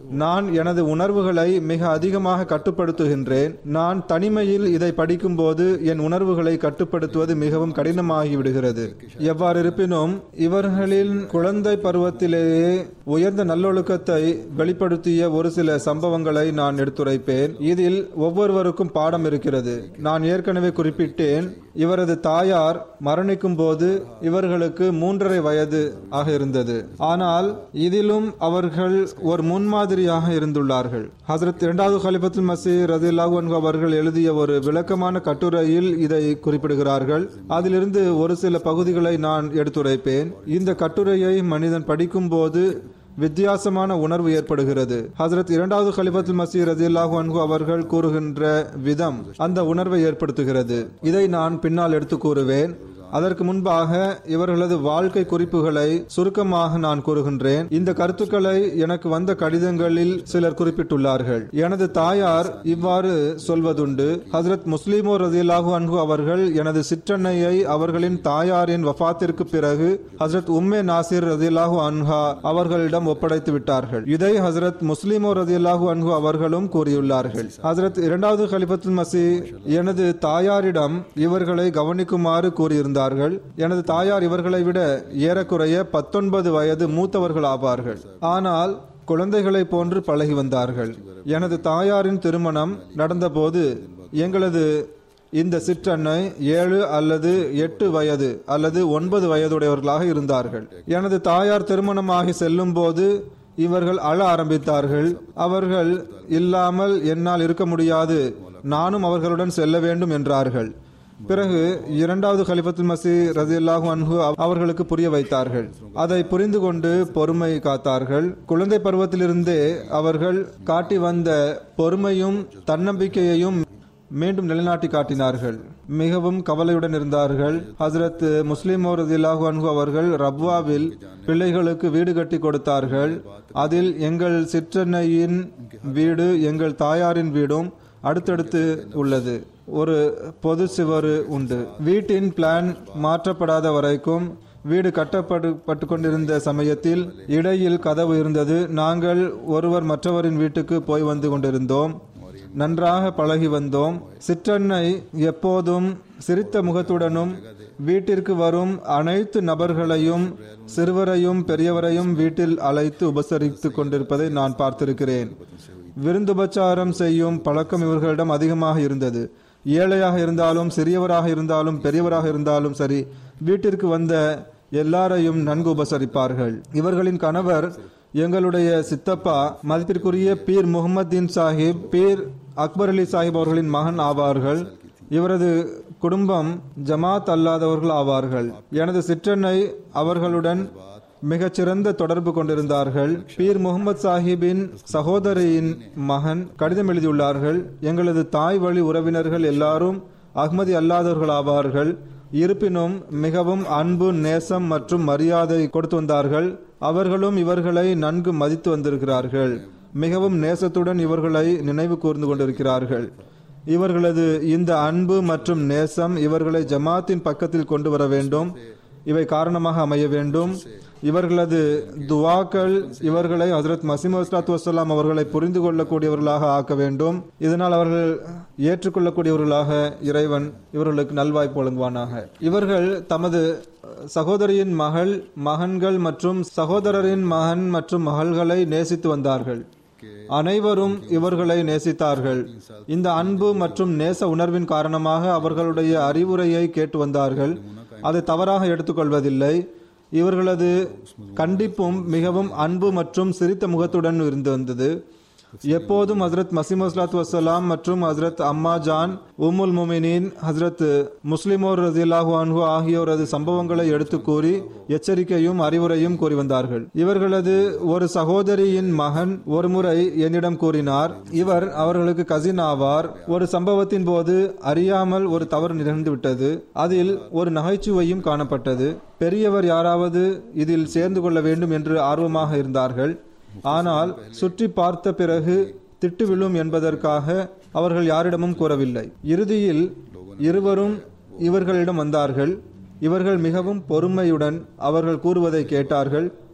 நான் எனது உணர்வுகளை மிக அதிகமாக கட்டுப்படுத்துகின்றேன் நான் தனிமையில் இதை படிக்கும்போது என் உணர்வுகளை கட்டுப்படுத்துவது மிகவும் கடினமாகிவிடுகிறது எவ்வாறு இருப்பினும் இவர்களின் குழந்தை பருவத்திலேயே உயர்ந்த நல்லொழுக்கத்தை வெளிப்படுத்திய ஒரு சில சம்பவங்களை நான் எடுத்துரைப்பேன் இதில் ஒவ்வொருவருக்கும் பாடம் இருக்கிறது நான் ஏற்கனவே குறிப்பிட்டேன் இவரது தாயார் மரணிக்கும் போது இவர்களுக்கு மூன்றரை வயது ஆக இருந்தது ஆனால் இதிலும் அவர்கள் ஒரு முன்மாதிரியாக இருந்துள்ளார்கள் ஹசரத் இரண்டாவது கலிபத்துல் மசி ரதில்லாஹு அன்ஹு அவர்கள் எழுதிய ஒரு விளக்கமான கட்டுரையில் இதை குறிப்பிடுகிறார்கள் அதிலிருந்து ஒரு சில பகுதிகளை நான் எடுத்துரைப்பேன் இந்த கட்டுரையை மனிதன் படிக்கும்போது வித்தியாசமான உணர்வு ஏற்படுகிறது ஹசரத் இரண்டாவது கலிபத்துல் மசீர் ரதியல்லாஹு அன்ஹு அவர்கள் கூறுகின்ற விதம் அந்த உணர்வை ஏற்படுத்துகிறது இதை நான் பின்னால் எடுத்து கூறுவேன் அதற்கு முன்பாக இவர்களது வாழ்க்கை குறிப்புகளை சுருக்கமாக நான் கூறுகின்றேன் இந்த கருத்துக்களை எனக்கு வந்த கடிதங்களில் சிலர் குறிப்பிட்டுள்ளார்கள் எனது தாயார் இவ்வாறு சொல்வதுண்டு ஹசரத் முஸ்லிமோ ரதியல்லாஹு அன்ஹு அவர்கள் எனது சிற்றன்னையை அவர்களின் தாயாரின் வஃபாத்திற்கு பிறகு ஹசரத் உம்மே நாசிர் ரதியல்லாஹு அன்ஹா அவர்களிடம் ஒப்படைத்து விட்டார்கள் இதை ஹசரத் முஸ்லிமோ ரதியல்லாஹு அன்ஹு அவர்களும் கூறியுள்ளார்கள் ஹசரத் இரண்டாவது கலிபத்துல் மசி எனது தாயாரிடம் இவர்களை கவனிக்குமாறு கூறியிருந்தார்கள் எனது தாயார் இவர்களை விட ஏறக்குறைய பத்தொன்பது வயது மூத்தவர்கள் ஆவார்கள் ஆனால் குழந்தைகளை போன்று பழகி வந்தார்கள் எனது தாயாரின் திருமணம் நடந்தபோது எங்களது இந்த சிற்றன்னை ஏழு அல்லது எட்டு வயது அல்லது ஒன்பது வயதுடையவர்களாக இருந்தார்கள் எனது தாயார் திருமணமாகி செல்லும் போது இவர்கள் அழ ஆரம்பித்தார்கள் அவர்கள் இல்லாமல் என்னால் இருக்க முடியாது நானும் அவர்களுடன் செல்ல வேண்டும் என்றார்கள் பிறகு இரண்டாவது கலிபத்துல் மசி ரதியல்லாஹு அன்ஹு அவர்களுக்கு புரிய வைத்தார்கள் அதை புரிந்து கொண்டு பொறுமை காத்தார்கள் குழந்தை பருவத்திலிருந்தே அவர்கள் காட்டி வந்த பொறுமையும் தன்னம்பிக்கையையும் மீண்டும் நிலைநாட்டி காட்டினார்கள் மிகவும் கவலையுடன் இருந்தார்கள் ஹசரத் முஸ்லிம் ரதில்லாஹு அன்ஹு அவர்கள் ரப்வாவில் பிள்ளைகளுக்கு வீடு கட்டி கொடுத்தார்கள் அதில் எங்கள் சிற்றன்னையின் வீடு எங்கள் தாயாரின் வீடும் அடுத்தடுத்து உள்ளது ஒரு பொது சிவறு உண்டு வீட்டின் பிளான் மாற்றப்படாத வரைக்கும் வீடு கட்டப்பட்டு கொண்டிருந்த சமயத்தில் இடையில் கதவு இருந்தது நாங்கள் ஒருவர் மற்றவரின் வீட்டுக்கு போய் வந்து கொண்டிருந்தோம் நன்றாக பழகி வந்தோம் சிற்றன்னை எப்போதும் சிரித்த முகத்துடனும் வீட்டிற்கு வரும் அனைத்து நபர்களையும் சிறுவரையும் பெரியவரையும் வீட்டில் அழைத்து உபசரித்துக் கொண்டிருப்பதை நான் பார்த்திருக்கிறேன் விருந்துபச்சாரம் செய்யும் பழக்கம் இவர்களிடம் அதிகமாக இருந்தது ஏழையாக இருந்தாலும் சிறியவராக இருந்தாலும் பெரியவராக இருந்தாலும் சரி வீட்டிற்கு வந்த எல்லாரையும் நன்கு உபசரிப்பார்கள் இவர்களின் கணவர் எங்களுடைய சித்தப்பா மதிப்பிற்குரிய பீர் முகமதீன் சாஹிப் பீர் அக்பர் அலி சாஹிப் அவர்களின் மகன் ஆவார்கள் இவரது குடும்பம் ஜமாத் அல்லாதவர்கள் ஆவார்கள் எனது சிற்றன்னை அவர்களுடன் மிகச்சிறந்த தொடர்பு கொண்டிருந்தார்கள் பீர் முகமது சாஹிப்பின் சகோதரியின் மகன் கடிதம் எழுதியுள்ளார்கள் எங்களது தாய் வழி உறவினர்கள் எல்லாரும் அஹ்மதி அல்லாதவர்கள் ஆவார்கள் இருப்பினும் மிகவும் அன்பு நேசம் மற்றும் மரியாதை கொடுத்து வந்தார்கள் அவர்களும் இவர்களை நன்கு மதித்து வந்திருக்கிறார்கள் மிகவும் நேசத்துடன் இவர்களை நினைவு கூர்ந்து கொண்டிருக்கிறார்கள் இவர்களது இந்த அன்பு மற்றும் நேசம் இவர்களை ஜமாத்தின் பக்கத்தில் கொண்டு வர வேண்டும் இவை காரணமாக அமைய வேண்டும் இவர்களது துவாக்கள் இவர்களை ஹசரத் மசீம் வஸ்லாத்து வசலாம் அவர்களை புரிந்து கொள்ளக்கூடியவர்களாக ஆக்க வேண்டும் இதனால் அவர்கள் ஏற்றுக்கொள்ளக்கூடியவர்களாக இறைவன் இவர்களுக்கு நல்வாய்ப்பு வழங்குவானாக இவர்கள் தமது சகோதரியின் மகள் மகன்கள் மற்றும் சகோதரரின் மகன் மற்றும் மகள்களை நேசித்து வந்தார்கள் அனைவரும் இவர்களை நேசித்தார்கள் இந்த அன்பு மற்றும் நேச உணர்வின் காரணமாக அவர்களுடைய அறிவுரையை கேட்டு வந்தார்கள் அதை தவறாக எடுத்துக்கொள்வதில்லை இவர்களது கண்டிப்பும் மிகவும் அன்பு மற்றும் சிரித்த முகத்துடன் இருந்து வந்தது எப்போதும் ஹசரத் மசீம் வஸ்லாத் வசலாம் மற்றும் ஹசரத் அம்மா ஜான் உம்முல் முமினின் ஹசரத் முஸ்லிமோர் ரதில்லாஹு அன்ஹு ஆகியோரது சம்பவங்களை எடுத்து கூறி எச்சரிக்கையும் அறிவுரையும் கூறி வந்தார்கள் இவர்களது ஒரு சகோதரியின் மகன் ஒருமுறை என்னிடம் கூறினார் இவர் அவர்களுக்கு கசின் ஆவார் ஒரு சம்பவத்தின் போது அறியாமல் ஒரு தவறு நிகழ்ந்து விட்டது அதில் ஒரு நகைச்சுவையும் காணப்பட்டது பெரியவர் யாராவது இதில் சேர்ந்து கொள்ள வேண்டும் என்று ஆர்வமாக இருந்தார்கள் ஆனால் சுற்றி பார்த்த பிறகு திட்டு விழும் என்பதற்காக அவர்கள் யாரிடமும் கூறவில்லை இறுதியில் இருவரும் இவர்களிடம் வந்தார்கள் இவர்கள் மிகவும் பொறுமையுடன் அவர்கள் கூறுவதை கேட்டார்கள்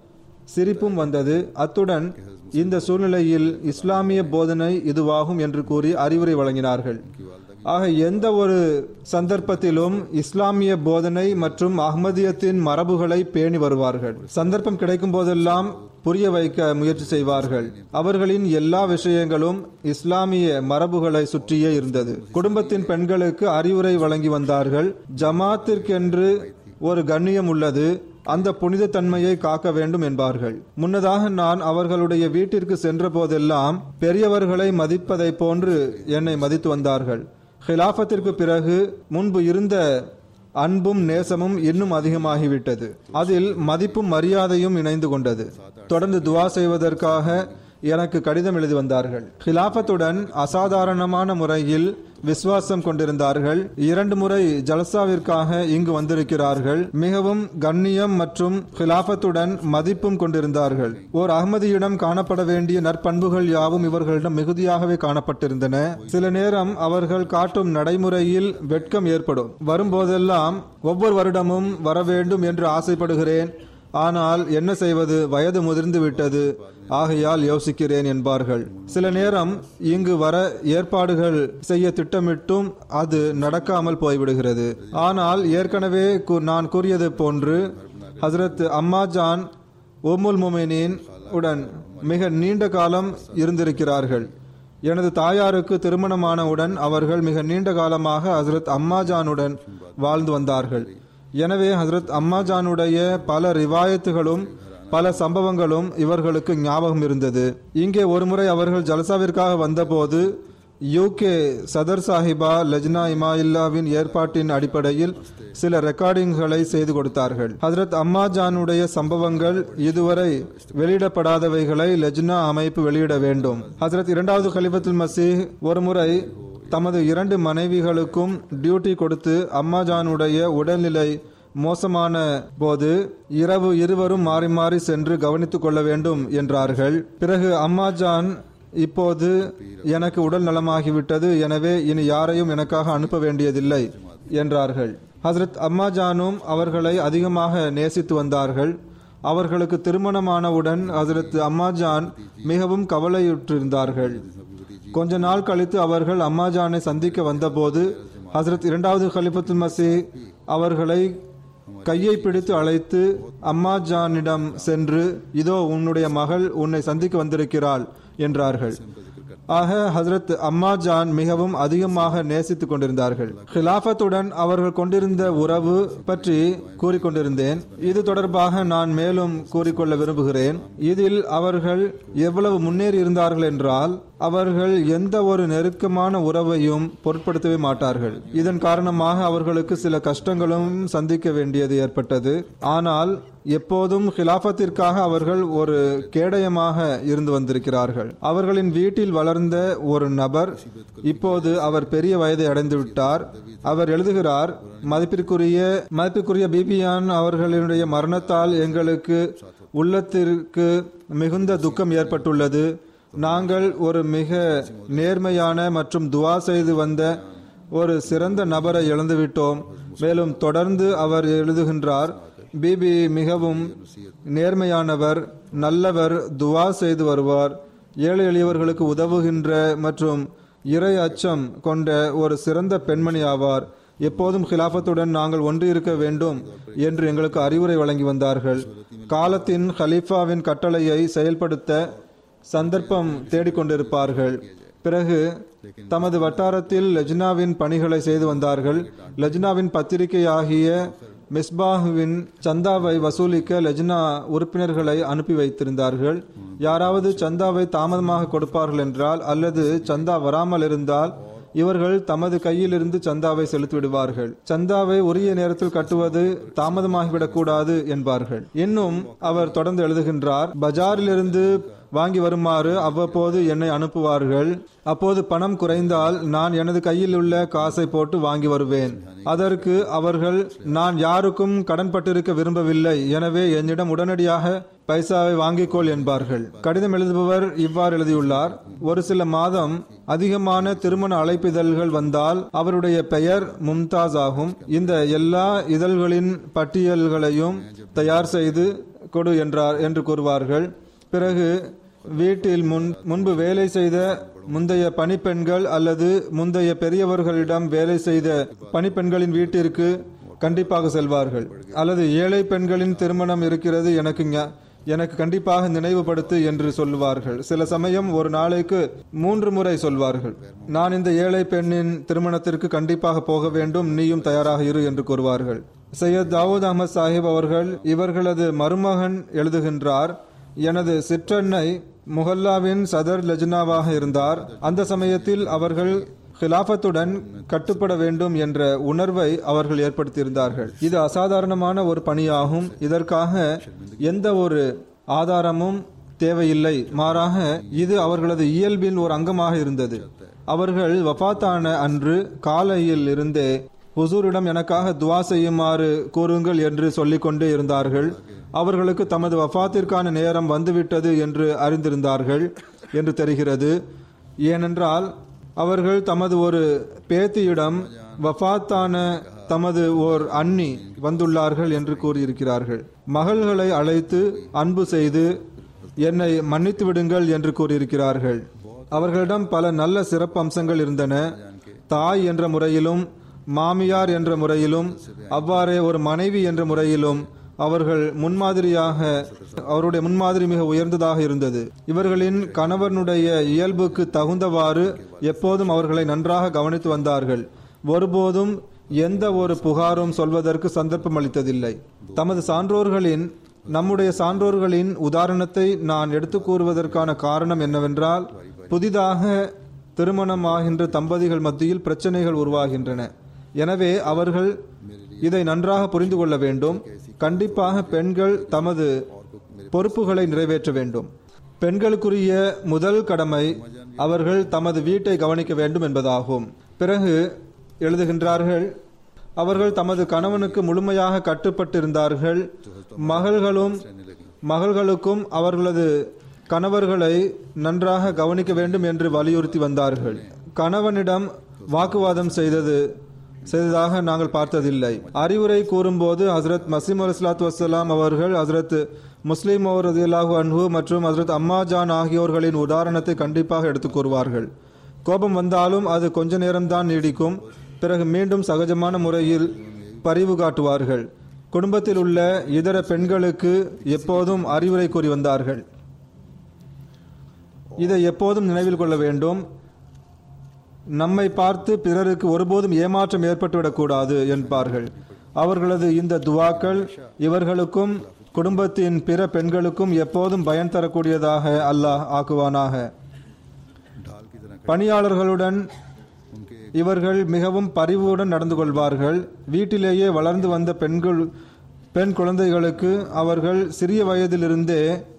சிரிப்பும் வந்தது அத்துடன் இந்த சூழ்நிலையில் இஸ்லாமிய போதனை இதுவாகும் என்று கூறி அறிவுரை வழங்கினார்கள் ஆக எந்த ஒரு சந்தர்ப்பத்திலும் இஸ்லாமிய போதனை மற்றும் அஹ்மதியத்தின் மரபுகளை பேணி வருவார்கள் சந்தர்ப்பம் கிடைக்கும் போதெல்லாம் புரிய வைக்க முயற்சி செய்வார்கள் அவர்களின் எல்லா விஷயங்களும் இஸ்லாமிய மரபுகளை சுற்றியே இருந்தது குடும்பத்தின் பெண்களுக்கு அறிவுரை வழங்கி வந்தார்கள் ஜமாத்திற்கென்று ஒரு கண்ணியம் உள்ளது அந்த புனித தன்மையை காக்க வேண்டும் என்பார்கள் முன்னதாக நான் அவர்களுடைய வீட்டிற்கு சென்ற போதெல்லாம் பெரியவர்களை மதிப்பதை போன்று என்னை மதித்து வந்தார்கள் ஹிலாஃபத்திற்கு பிறகு முன்பு இருந்த அன்பும் நேசமும் இன்னும் அதிகமாகிவிட்டது அதில் மதிப்பும் மரியாதையும் இணைந்து கொண்டது தொடர்ந்து துவா செய்வதற்காக எனக்கு கடிதம் எழுதி வந்தார்கள் ஹிலாஃபத்துடன் அசாதாரணமான முறையில் விசுவாசம் கொண்டிருந்தார்கள் இரண்டு முறை ஜலசாவிற்காக இங்கு வந்திருக்கிறார்கள் மிகவும் கண்ணியம் மற்றும் ஹிலாஃபத்துடன் மதிப்பும் கொண்டிருந்தார்கள் ஓர் அகமதியிடம் காணப்பட வேண்டிய நற்பண்புகள் யாவும் இவர்களிடம் மிகுதியாகவே காணப்பட்டிருந்தன சில நேரம் அவர்கள் காட்டும் நடைமுறையில் வெட்கம் ஏற்படும் வரும்போதெல்லாம் ஒவ்வொரு வருடமும் வர வேண்டும் என்று ஆசைப்படுகிறேன் ஆனால் என்ன செய்வது வயது முதிர்ந்து விட்டது ஆகையால் யோசிக்கிறேன் என்பார்கள் சில நேரம் இங்கு வர ஏற்பாடுகள் செய்ய திட்டமிட்டும் அது நடக்காமல் போய்விடுகிறது ஆனால் ஏற்கனவே கு- நான் கூறியது போன்று ஹசரத் அம்மாஜான் உம்முல் முமினின் உடன் மிக நீண்ட காலம் இருந்திருக்கிறார்கள் எனது தாயாருக்கு திருமணமானவுடன் அவர்கள் மிக நீண்ட காலமாக ஹசரத் அம்மாஜானுடன் வாழ்ந்து வந்தார்கள் எனவே ஹசரத் அம்மாஜானுடைய பல ரிவாயத்துகளும் பல சம்பவங்களும் இவர்களுக்கு ஞாபகம் இருந்தது இங்கே ஒருமுறை அவர்கள் ஜலசாவிற்காக வந்தபோது யூகே சதர் சாஹிபா லஜ்னா இமாயில்லாவின் ஏற்பாட்டின் அடிப்படையில் சில ரெக்கார்டிங்களை செய்து கொடுத்தார்கள் ஹசரத் அம்மாஜானுடைய சம்பவங்கள் இதுவரை வெளியிடப்படாதவைகளை லஜ்னா அமைப்பு வெளியிட வேண்டும் ஹசரத் இரண்டாவது கலிபத்துல் மசீஹ் ஒருமுறை தமது இரண்டு மனைவிகளுக்கும் டியூட்டி கொடுத்து அம்மாஜானுடைய உடல்நிலை மோசமான போது இரவு இருவரும் மாறி மாறி சென்று கவனித்துக் கொள்ள வேண்டும் என்றார்கள் பிறகு அம்மாஜான் இப்போது எனக்கு உடல் நலமாகிவிட்டது எனவே இனி யாரையும் எனக்காக அனுப்ப வேண்டியதில்லை என்றார்கள் ஹசரத் அம்மாஜானும் அவர்களை அதிகமாக நேசித்து வந்தார்கள் அவர்களுக்கு திருமணமானவுடன் ஹசரத் அம்மாஜான் மிகவும் கவலையுற்றிருந்தார்கள் கொஞ்ச நாள் கழித்து அவர்கள் அம்மாஜானை சந்திக்க வந்தபோது ஹசரத் இரண்டாவது கலிபத்துல் மசி அவர்களை கையை பிடித்து அழைத்து அம்மாஜானிடம் சென்று இதோ உன்னுடைய மகள் உன்னை சந்திக்க வந்திருக்கிறாள் என்றார்கள் ஆக ஹசரத் அம்மாஜான் மிகவும் அதிகமாக நேசித்துக் கொண்டிருந்தார்கள் ஹிலாஃபத்துடன் அவர்கள் கொண்டிருந்த உறவு பற்றி கூறிக்கொண்டிருந்தேன் இது தொடர்பாக நான் மேலும் கூறிக்கொள்ள விரும்புகிறேன் இதில் அவர்கள் எவ்வளவு முன்னேறி இருந்தார்கள் என்றால் அவர்கள் எந்த ஒரு நெருக்கமான உறவையும் பொருட்படுத்தவே மாட்டார்கள் இதன் காரணமாக அவர்களுக்கு சில கஷ்டங்களும் சந்திக்க வேண்டியது ஏற்பட்டது ஆனால் எப்போதும் ஹிலாஃபத்திற்காக அவர்கள் ஒரு கேடயமாக இருந்து வந்திருக்கிறார்கள் அவர்களின் வீட்டில் வளர்ந்த ஒரு நபர் இப்போது அவர் பெரிய வயதை அடைந்து விட்டார் அவர் எழுதுகிறார் மதிப்பிற்குரிய மதிப்பிற்குரிய பிபியான் அவர்களுடைய மரணத்தால் எங்களுக்கு உள்ளத்திற்கு மிகுந்த துக்கம் ஏற்பட்டுள்ளது நாங்கள் ஒரு மிக நேர்மையான மற்றும் துவா செய்து வந்த ஒரு சிறந்த நபரை இழந்துவிட்டோம் மேலும் தொடர்ந்து அவர் எழுதுகின்றார் பிபி மிகவும் நேர்மையானவர் நல்லவர் துவா செய்து வருவார் ஏழை எளியவர்களுக்கு உதவுகின்ற மற்றும் இறை அச்சம் கொண்ட ஒரு சிறந்த பெண்மணி ஆவார் எப்போதும் ஹிலாஃபத்துடன் நாங்கள் ஒன்று இருக்க வேண்டும் என்று எங்களுக்கு அறிவுரை வழங்கி வந்தார்கள் காலத்தின் ஹலீஃபாவின் கட்டளையை செயல்படுத்த சந்தர்ப்பம் தேடிக்கொண்டிருப்பார்கள் பிறகு தமது வட்டாரத்தில் லஜ்னாவின் பணிகளை செய்து வந்தார்கள் லஜ்னாவின் பத்திரிகையாகிய மிஸ்பாஹுவின் சந்தாவை வசூலிக்க லஜ்னா உறுப்பினர்களை அனுப்பி வைத்திருந்தார்கள் யாராவது சந்தாவை தாமதமாக கொடுப்பார்கள் என்றால் அல்லது சந்தா வராமல் இருந்தால் இவர்கள் தமது கையிலிருந்து சந்தாவை செலுத்தி விடுவார்கள் சந்தாவை உரிய நேரத்தில் கட்டுவது தாமதமாகிவிடக் கூடாது என்பார்கள் இன்னும் அவர் தொடர்ந்து எழுதுகின்றார் பஜாரிலிருந்து வாங்கி வருமாறு அவ்வப்போது என்னை அனுப்புவார்கள் அப்போது பணம் குறைந்தால் நான் எனது கையில் உள்ள காசை போட்டு வாங்கி வருவேன் அதற்கு அவர்கள் நான் யாருக்கும் கடன்பட்டிருக்க விரும்பவில்லை எனவே என்னிடம் உடனடியாக பைசாவை வாங்கிக்கொள் என்பார்கள் கடிதம் எழுதுபவர் இவ்வாறு எழுதியுள்ளார் ஒரு சில மாதம் அதிகமான திருமண அழைப்பிதழ்கள் வந்தால் அவருடைய பெயர் மும்தாஸ் ஆகும் இந்த எல்லா இதழ்களின் பட்டியல்களையும் தயார் செய்து கொடு என்றார் என்று கூறுவார்கள் பிறகு வீட்டில் முன் முன்பு வேலை செய்த முந்தைய பணிப்பெண்கள் அல்லது முந்தைய பெரியவர்களிடம் வேலை செய்த பணிப்பெண்களின் வீட்டிற்கு கண்டிப்பாக செல்வார்கள் அல்லது ஏழை பெண்களின் திருமணம் இருக்கிறது எனக்கு ஞா- எனக்கு கண்டிப்பாக நினைவுபடுத்து என்று சொல்லுவார்கள் சில சமயம் ஒரு நாளைக்கு மூன்று முறை சொல்வார்கள் நான் இந்த ஏழை பெண்ணின் திருமணத்திற்கு கண்டிப்பாக போக வேண்டும் நீயும் தயாராக இரு என்று கூறுவார்கள் சையத் தாவூத் அகமது சாஹிப் அவர்கள் இவர்களது மருமகன் எழுதுகின்றார் எனது சிற்றன்னை முஹல்லாவின் சதர் லஜ்னாவாக இருந்தார் அந்த சமயத்தில் அவர்கள் ஹிலாஃபத்துடன் கட்டுப்பட வேண்டும் என்ற உணர்வை அவர்கள் ஏற்படுத்தியிருந்தார்கள் இது அசாதாரணமான ஒரு பணியாகும் இதற்காக எந்த ஒரு ஆதாரமும் தேவையில்லை மாறாக இது அவர்களது இயல்பின் ஒரு அங்கமாக இருந்தது அவர்கள் வஃபாத்தான அன்று காலையில் இருந்தே ஹுசூரிடம் எனக்காக துவா செய்யுமாறு கூறுங்கள் என்று சொல்லிக் கொண்டே இருந்தார்கள் அவர்களுக்கு தமது வஃபாத்திற்கான நேரம் வந்துவிட்டது என்று அறிந்திருந்தார்கள் என்று தெரிகிறது ஏனென்றால் அவர்கள் தமது ஒரு பேத்தியிடம் வஃபாத்தான தமது ஓர் அண்ணி வந்துள்ளார்கள் என்று கூறியிருக்கிறார்கள் மகள்களை அழைத்து அன்பு செய்து என்னை மன்னித்து விடுங்கள் என்று கூறியிருக்கிறார்கள் அவர்களிடம் பல நல்ல சிறப்பு அம்சங்கள் இருந்தன தாய் என்ற முறையிலும் மாமியார் என்ற முறையிலும் அவ்வாறே ஒரு மனைவி என்ற முறையிலும் அவர்கள் முன்மாதிரியாக அவருடைய முன்மாதிரி மிக உயர்ந்ததாக இருந்தது இவர்களின் கணவனுடைய இயல்புக்கு தகுந்தவாறு எப்போதும் அவர்களை நன்றாக கவனித்து வந்தார்கள் ஒருபோதும் எந்த ஒரு புகாரும் சொல்வதற்கு சந்தர்ப்பம் அளித்ததில்லை தமது சான்றோர்களின் நம்முடைய சான்றோர்களின் உதாரணத்தை நான் எடுத்து கூறுவதற்கான காரணம் என்னவென்றால் புதிதாக திருமணமாகின்ற தம்பதிகள் மத்தியில் பிரச்சனைகள் உருவாகின்றன எனவே அவர்கள் இதை நன்றாக புரிந்து கொள்ள வேண்டும் கண்டிப்பாக பெண்கள் தமது பொறுப்புகளை நிறைவேற்ற வேண்டும் பெண்களுக்குரிய முதல் கடமை அவர்கள் தமது வீட்டை கவனிக்க வேண்டும் என்பதாகும் பிறகு எழுதுகின்றார்கள் அவர்கள் தமது கணவனுக்கு முழுமையாக கட்டுப்பட்டிருந்தார்கள் மகள்களும் மகள்களுக்கும் அவர்களது கணவர்களை நன்றாக கவனிக்க வேண்டும் என்று வலியுறுத்தி வந்தார்கள் கணவனிடம் வாக்குவாதம் செய்தது செய்ததாக நாங்கள் பார்த்ததில்லை அறிவுரை கூறும்போது ஹசரத் மசீம் அலிஸ்லாத்து வசலாம் அவர்கள் ஹசரத் முஸ்லீம் அவர் ரதியல்லாஹு அன்ஹு மற்றும் ஹசரத் அம்மா ஜான் ஆகியோர்களின் உதாரணத்தை கண்டிப்பாக எடுத்துக் கூறுவார்கள் கோபம் வந்தாலும் அது கொஞ்ச நேரம்தான் நீடிக்கும் பிறகு மீண்டும் சகஜமான முறையில் பரிவு காட்டுவார்கள் குடும்பத்தில் உள்ள இதர பெண்களுக்கு எப்போதும் அறிவுரை கூறி வந்தார்கள் இதை எப்போதும் நினைவில் கொள்ள வேண்டும் நம்மை பார்த்து பிறருக்கு ஒருபோதும் ஏமாற்றம் ஏற்பட்டுவிடக்கூடாது என்பார்கள் அவர்களது இந்த துவாக்கள் இவர்களுக்கும் குடும்பத்தின் பிற பெண்களுக்கும் எப்போதும் பயன் தரக்கூடியதாக அல்லாஹ் ஆக்குவானாக பணியாளர்களுடன் இவர்கள் மிகவும் பரிவுடன் நடந்து கொள்வார்கள் வீட்டிலேயே வளர்ந்து வந்த பெண்கள் பெண் குழந்தைகளுக்கு அவர்கள் சிறிய வயதிலிருந்தே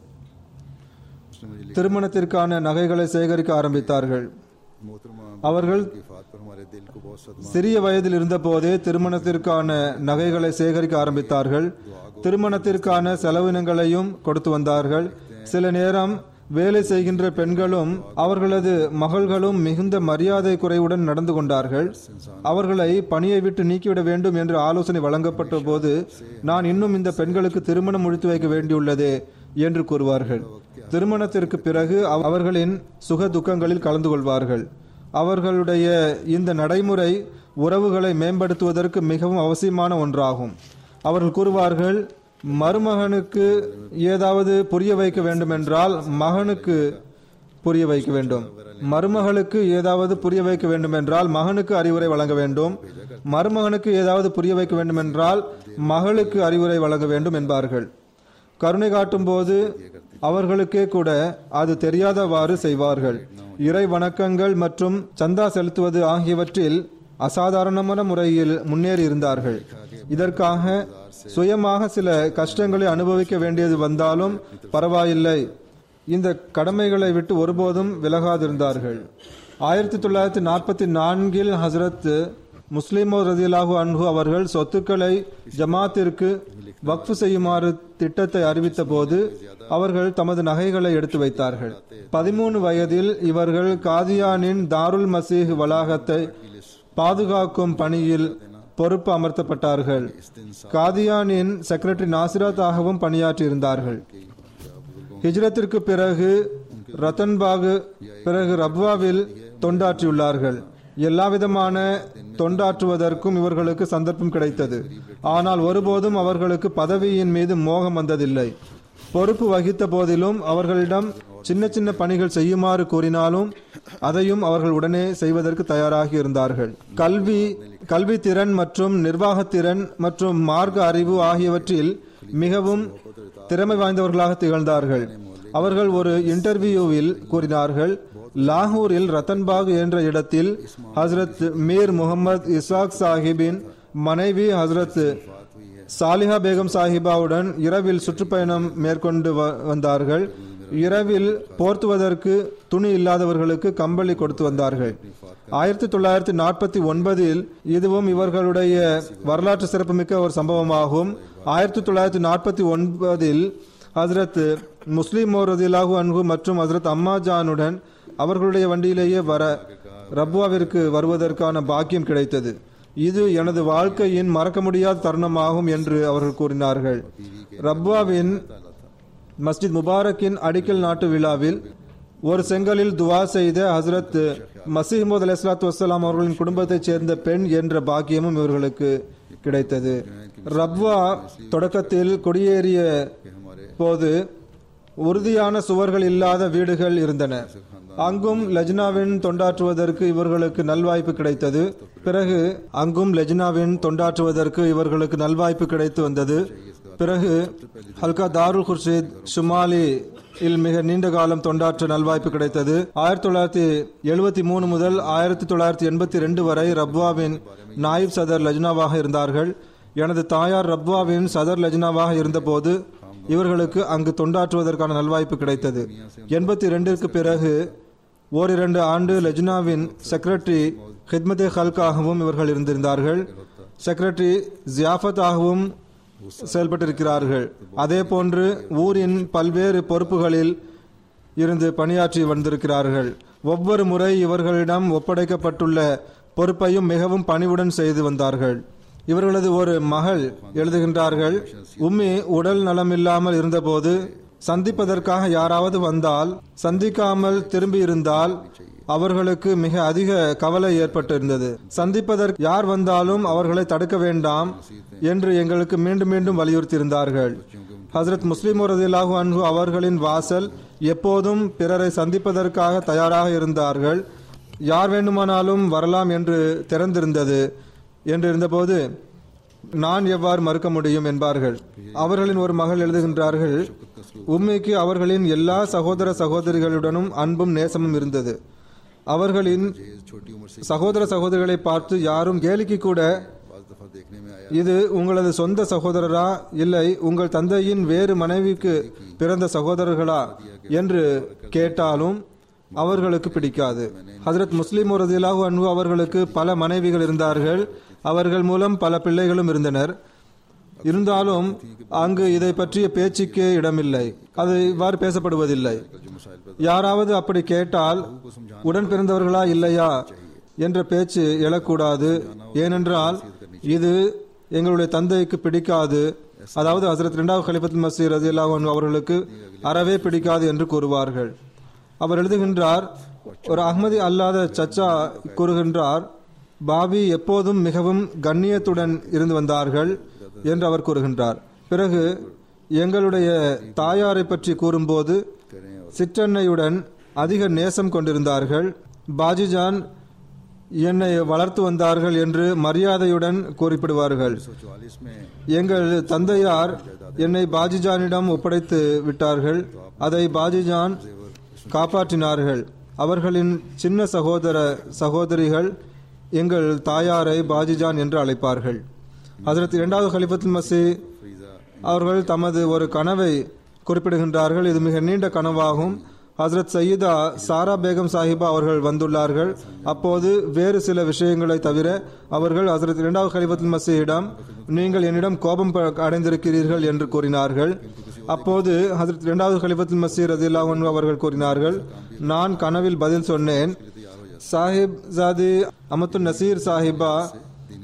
திருமணத்திற்கான நகைகளை சேகரிக்க ஆரம்பித்தார்கள் அவர்கள் சிறிய வயதில் இருந்தபோதே திருமணத்திற்கான நகைகளை சேகரிக்க ஆரம்பித்தார்கள் திருமணத்திற்கான செலவினங்களையும் கொடுத்து வந்தார்கள் சில நேரம் வேலை செய்கின்ற பெண்களும் அவர்களது மகள்களும் மிகுந்த மரியாதை குறைவுடன் நடந்து கொண்டார்கள் அவர்களை பணியை விட்டு நீக்கிவிட வேண்டும் என்று ஆலோசனை வழங்கப்பட்ட போது நான் இன்னும் இந்த பெண்களுக்கு திருமணம் முடித்து வைக்க வேண்டியுள்ளதே என்று கூறுவார்கள் திருமணத்திற்கு பிறகு அவ- அவர்களின் சுக துக்கங்களில் கலந்து கொள்வார்கள் அவர்களுடைய இந்த நடைமுறை உறவுகளை மேம்படுத்துவதற்கு மிகவும் அவசியமான ஒன்றாகும் அவர்கள் கூறுவார்கள் மருமகனுக்கு ஏதாவது புரிய வைக்க வேண்டுமென்றால் மகனுக்கு புரிய வைக்க வேண்டும் மருமகளுக்கு ஏதாவது புரிய வைக்க வேண்டுமென்றால் மகனுக்கு அறிவுரை வழங்க வேண்டும் மருமகனுக்கு ஏதாவது புரிய வைக்க வேண்டுமென்றால் மகளுக்கு அறிவுரை வழங்க வேண்டும் என்பார்கள் கருணை காட்டும் போது அவர்களுக்கே கூட அது தெரியாதவாறு செய்வார்கள் இறை வணக்கங்கள் மற்றும் சந்தா செலுத்துவது ஆகியவற்றில் அசாதாரணமான முறையில் முன்னேறி இருந்தார்கள் இதற்காக சுயமாக சில கஷ்டங்களை அனுபவிக்க வேண்டியது வந்தாலும் பரவாயில்லை இந்த கடமைகளை விட்டு ஒருபோதும் விலகாதிருந்தார்கள் ஆயிரத்தி தொள்ளாயிரத்தி நாற்பத்தி நான்கில் ஹசரத் முஸ்லிமோ ரதிலாஹு அன்ஹு அவர்கள் சொத்துக்களை ஜமாத்திற்கு வக்ஃப் செய்யுமாறு திட்டத்தை அறிவித்த போது அவர்கள் தமது நகைகளை எடுத்து வைத்தார்கள் பதிமூணு வயதில் இவர்கள் காதியானின் தாருல் மசீஹ் வளாகத்தை பாதுகாக்கும் பணியில் பொறுப்பு அமர்த்தப்பட்டார்கள் காதியானின் செக்ரட்டரி நாசிராத்தாகவும் பணியாற்றியிருந்தார்கள் ஹிஜ்ரத்திற்கு பிறகு ரத்தன்பாகு பிறகு ரப்வாவில் தொண்டாற்றியுள்ளார்கள் எல்லா விதமான தொண்டாற்றுவதற்கும் இவர்களுக்கு சந்தர்ப்பம் கிடைத்தது ஆனால் ஒருபோதும் அவர்களுக்கு பதவியின் மீது மோகம் வந்ததில்லை பொறுப்பு வகித்த போதிலும் அவர்களிடம் சின்ன சின்ன பணிகள் செய்யுமாறு கூறினாலும் அதையும் அவர்கள் உடனே செய்வதற்கு தயாராகி இருந்தார்கள் கல்வி கல்வி திறன் மற்றும் நிர்வாகத்திறன் மற்றும் மார்க்க அறிவு ஆகியவற்றில் மிகவும் திறமை வாய்ந்தவர்களாக திகழ்ந்தார்கள் அவர்கள் ஒரு இன்டர்வியூவில் கூறினார்கள் லாகூரில் ரத்தன்பாக் என்ற இடத்தில் ஹசரத் மீர் முகமது இசாக் சாஹிபின் மனைவி ஹசரத் சாலிஹா பேகம் சாஹிபாவுடன் இரவில் சுற்றுப்பயணம் மேற்கொண்டு வ- வந்தார்கள் இரவில் போர்த்துவதற்கு துணி இல்லாதவர்களுக்கு கம்பளி கொடுத்து வந்தார்கள் ஆயிரத்தி தொள்ளாயிரத்தி நாற்பத்தி ஒன்பதில் இதுவும் இவர்களுடைய வரலாற்று சிறப்புமிக்க ஒரு சம்பவமாகும் ஆயிரத்தி தொள்ளாயிரத்தி நாற்பத்தி ஒன்பதில் ஹசரத் முஸ்லிம் ரதிலாகு அன்ஹு மற்றும் ஹசரத் அம்மா ஜானுடன் அவர்களுடைய வண்டியிலேயே வர ரப்வாவிற்கு வருவதற்கான பாக்கியம் கிடைத்தது இது எனது வாழ்க்கையின் மறக்க முடியாத தருணமாகும் என்று அவர்கள் கூறினார்கள் ரப்வாவின் மஸ்ஜித் முபாரக்கின் அடிக்கல் நாட்டு விழாவில் ஒரு செங்கலில் துவா செய்த ஹசரத் மசீமது அலைஹிஸ்ஸலாத்து வஸ்ஸலாம் அவர்களின் குடும்பத்தைச் சேர்ந்த பெண் என்ற பாக்கியமும் இவர்களுக்கு கிடைத்தது ரப்வா தொடக்கத்தில் குடியேறிய போது உறுதியான சுவர்கள் இல்லாத வீடுகள் இருந்தன அங்கும் லெஜ்னாவின் தொண்டாற்றுவதற்கு இவர்களுக்கு நல்வாய்ப்பு கிடைத்தது பிறகு அங்கும் லெஜ்னாவின் தொண்டாற்றுவதற்கு இவர்களுக்கு நல்வாய்ப்பு கிடைத்து வந்தது பிறகு ஹல்கா தாருல் குர்ஷித் ஷுமாலி இல் மிக நீண்ட காலம் தொண்டாற்ற நல்வாய்ப்பு கிடைத்தது ஆயிரத்தி தொள்ளாயிரத்தி எழுபத்தி மூணு முதல் ஆயிரத்தி தொள்ளாயிரத்தி எண்பத்தி ரெண்டு வரை ரப்வாவின் நாயிப் சதர் லஜ்னாவாக இருந்தார்கள் எனது தாயார் ரப்வாவின் சதர் லஜ்னாவாக இருந்தபோது இவர்களுக்கு அங்கு தொண்டாற்றுவதற்கான நல்வாய்ப்பு கிடைத்தது எண்பத்தி ரெண்டிற்கு பிறகு ஓரிரண்டு ஆண்டு லெஜ்னாவின் செக்ரட்டரி ஹித்மதே ஹல்காகவும் இவர்கள் இருந்திருந்தார்கள் செக்ரட்டரி ஜியாஃபத்தாகவும் செயல்பட்டிருக்கிறார்கள் அதே போன்று ஊரின் பல்வேறு பொறுப்புகளில் இருந்து பணியாற்றி வந்திருக்கிறார்கள் ஒவ்வொரு முறை இவர்களிடம் ஒப்படைக்கப்பட்டுள்ள பொறுப்பையும் மிகவும் பணிவுடன் செய்து வந்தார்கள் இவர்களது ஒரு மகள் எழுதுகின்றார்கள் உம்மி உடல் நலமில்லாமல் இருந்தபோது சந்திப்பதற்காக யாராவது வந்தால் சந்திக்காமல் திரும்பி இருந்தால் அவர்களுக்கு மிக அதிக கவலை ஏற்பட்டிருந்தது சந்திப்பதற்கு யார் வந்தாலும் அவர்களை தடுக்க வேண்டாம் என்று எங்களுக்கு மீண்டும் மீண்டும் வலியுறுத்தியிருந்தார்கள் ஹசரத் முஸ்லிம் ரதிலாஹு அன்ஹு அவர்களின் வாசல் எப்போதும் பிறரை சந்திப்பதற்காக தயாராக இருந்தார்கள் யார் வேண்டுமானாலும் வரலாம் என்று திறந்திருந்தது என்று இருந்தபோது நான் எவ்வாறு மறுக்க முடியும் என்பார்கள் அவர்களின் ஒரு மகள் எழுதுகின்றார்கள் உண்மைக்கு அவர்களின் எல்லா சகோதர சகோதரிகளுடனும் அன்பும் நேசமும் இருந்தது அவர்களின் சகோதர சகோதரிகளை பார்த்து யாரும் கேலிக்கு கூட இது உங்களது சொந்த சகோதரரா இல்லை உங்கள் தந்தையின் வேறு மனைவிக்கு பிறந்த சகோதரர்களா என்று கேட்டாலும் அவர்களுக்கு பிடிக்காது ஹசரத் முஸ்லிம் ரதிலாஹு அன்ஹு அவர்களுக்கு பல மனைவிகள் இருந்தார்கள் அவர்கள் மூலம் பல பிள்ளைகளும் இருந்தனர் இருந்தாலும் அங்கு இதை பற்றிய பேச்சுக்கே இடமில்லை அது இவ்வாறு பேசப்படுவதில்லை யாராவது அப்படி கேட்டால் உடன் பிறந்தவர்களா இல்லையா என்ற பேச்சு எழக்கூடாது ஏனென்றால் இது எங்களுடைய தந்தைக்கு பிடிக்காது அதாவது ஹசரத் இரண்டாவது கலிபத் மசீர் ரதியல்லாஹு அன்ஹு அவர்களுக்கு அறவே பிடிக்காது என்று கூறுவார்கள் அவர் எழுதுகின்றார் ஒரு அஹ்மதி அல்லாத சச்சா கூறுகின்றார் பாபி எப்போதும் மிகவும் கண்ணியத்துடன் இருந்து வந்தார்கள் என்று அவர் கூறுகின்றார் பிறகு எங்களுடைய தாயாரை பற்றி கூறும்போது சிற்றன்னையுடன் அதிக நேசம் கொண்டிருந்தார்கள் பாஜிஜான் என்னை வளர்த்து வந்தார்கள் என்று மரியாதையுடன் குறிப்பிடுவார்கள் எங்கள் தந்தையார் என்னை பாஜிஜானிடம் ஒப்படைத்து விட்டார்கள் அதை பாஜிஜான் காப்பாற்றினார்கள் அவர்களின் சின்ன சகோதர சகோதரிகள் எங்கள் தாயாரை பாஜிஜான் என்று அழைப்பார்கள் ஹசரத் இரண்டாவது கலிபத்துல் மசி அவர்கள் தமது ஒரு கனவை குறிப்பிடுகின்றார்கள் இது மிக நீண்ட கனவாகும் ஹசரத் சயீதா சாரா பேகம் சாஹிபா அவர்கள் வந்துள்ளார்கள் அப்போது வேறு சில விஷயங்களை தவிர அவர்கள் ஹசரத் இரண்டாவது கலிபத்துல் மசீயிடம் நீங்கள் என்னிடம் கோபம் ப- அடைந்திருக்கிறீர்கள் என்று கூறினார்கள் அப்போது ஹசரத் இரண்டாவது கலிபத்துல் மசீர் ரதில்லாஹன் அவர்கள் கூறினார்கள் நான் கனவில் பதில் சொன்னேன் சாஹிப் ஜாதி அமத்து நசீர் சாஹிபா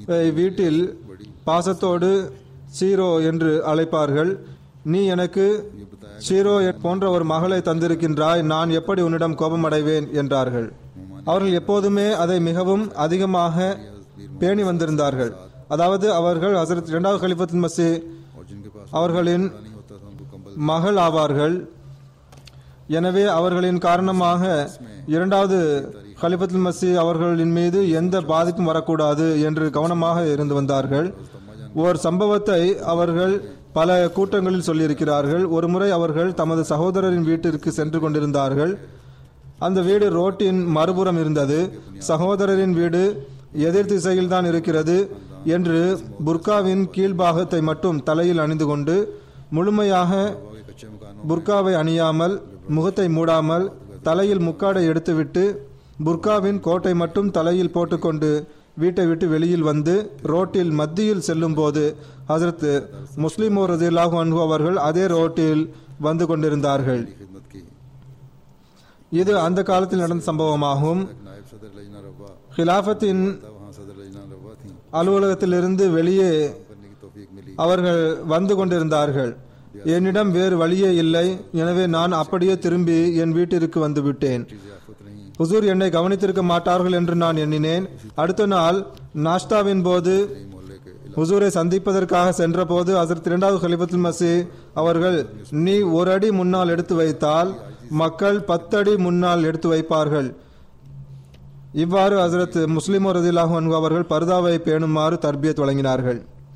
வீட்டில் பாசத்தோடு சீரோ என்று அழைப்பார்கள் நீ எனக்கு சீரோ போன்ற ஒரு மகளை தந்திருக்கின்றாய் நான் எப்படி உன்னிடம் கோபம் அடைவேன் என்றார்கள் அவர்கள் எப்போதுமே அதை மிகவும் அதிகமாக பேணி வந்திருந்தார்கள் அதாவது அவர்கள் ஹசரத் இரண்டாவது கலிஃபத்தின் மசி और जिनके पास அவர்களின் नहीं होता था उनको कंबल மகள் ஆவார்கள் எனவே அவர்களின் காரணமாக இரண்டாவது கலிபத்துல் மசி அவர்களின் மீது எந்த பாதிப்பும் வரக்கூடாது என்று கவனமாக இருந்து வந்தார்கள் ஓர் சம்பவத்தை அவர்கள் பல கூட்டங்களில் சொல்லியிருக்கிறார்கள் ஒருமுறை அவர்கள் தமது சகோதரரின் வீட்டிற்கு சென்று கொண்டிருந்தார்கள் அந்த வீடு ரோட்டின் மறுபுறம் இருந்தது சகோதரரின் வீடு எதிர் திசையில் தான் இருக்கிறது என்று புர்காவின் கீழ்பாகத்தை மட்டும் தலையில் அணிந்து கொண்டு முழுமையாக के कच्चे मकानों புர்காவை அணியாமல் முகத்தை மூடாமல் தலையில் முக்காடை எடுத்துவிட்டு புர்காவின் கோட்டை மட்டும் தலையில் போட்டுக்கொண்டு வீட்டை விட்டு வெளியில் வந்து ரோட்டில் மத்தியில் செல்லும் போது ஹசரத் முஸ்லிம் ரதில்லாஹு அன்ஹு அவர்கள் அதே ரோட்டில் வந்து கொண்டிருந்தார்கள் की खिदमत की இது அந்த காலத்தில் நடந்த சம்பவமாகும் एक नायब सदर लजना रब्बा ஹிலாஃபத்தின் था वहाँ सदर लजना रब्बा थी அலுவலகத்திலிருந்து வெளியே करने की तौफीक मिली அவர்கள் வந்து கொண்டிருந்தார்கள் என்னிடம் வேறு வழியே இல்லை எனவே நான் அப்படியே திரும்பி என் வீட்டிற்கு வந்து விட்டேன் जियाफत नहीं ஹுசூர் என்னை கவனித்திருக்க மாட்டார்கள் என்று நான் எண்ணினேன் அடுத்த நாள் நாஷ்டாவின் போது मोहल्ले के ஹுசூரை சந்திப்பதற்காக சென்றபோது ஹசரத் இரண்டாவது ஹலிஃபத்துல் மசி அவர்கள் நீ ஒரு அடி முன்னால் எடுத்து வைத்தால் மக்கள் பத்தடி முன்னால் எடுத்து வைப்பார்கள் இவ்வாறு ஹசரத் முஸ்லிம் ரதிலாஹு அன்ஹு அவர்கள் பர்தாவை பேணுமாறு தர்பியத் வழங்கினார்கள்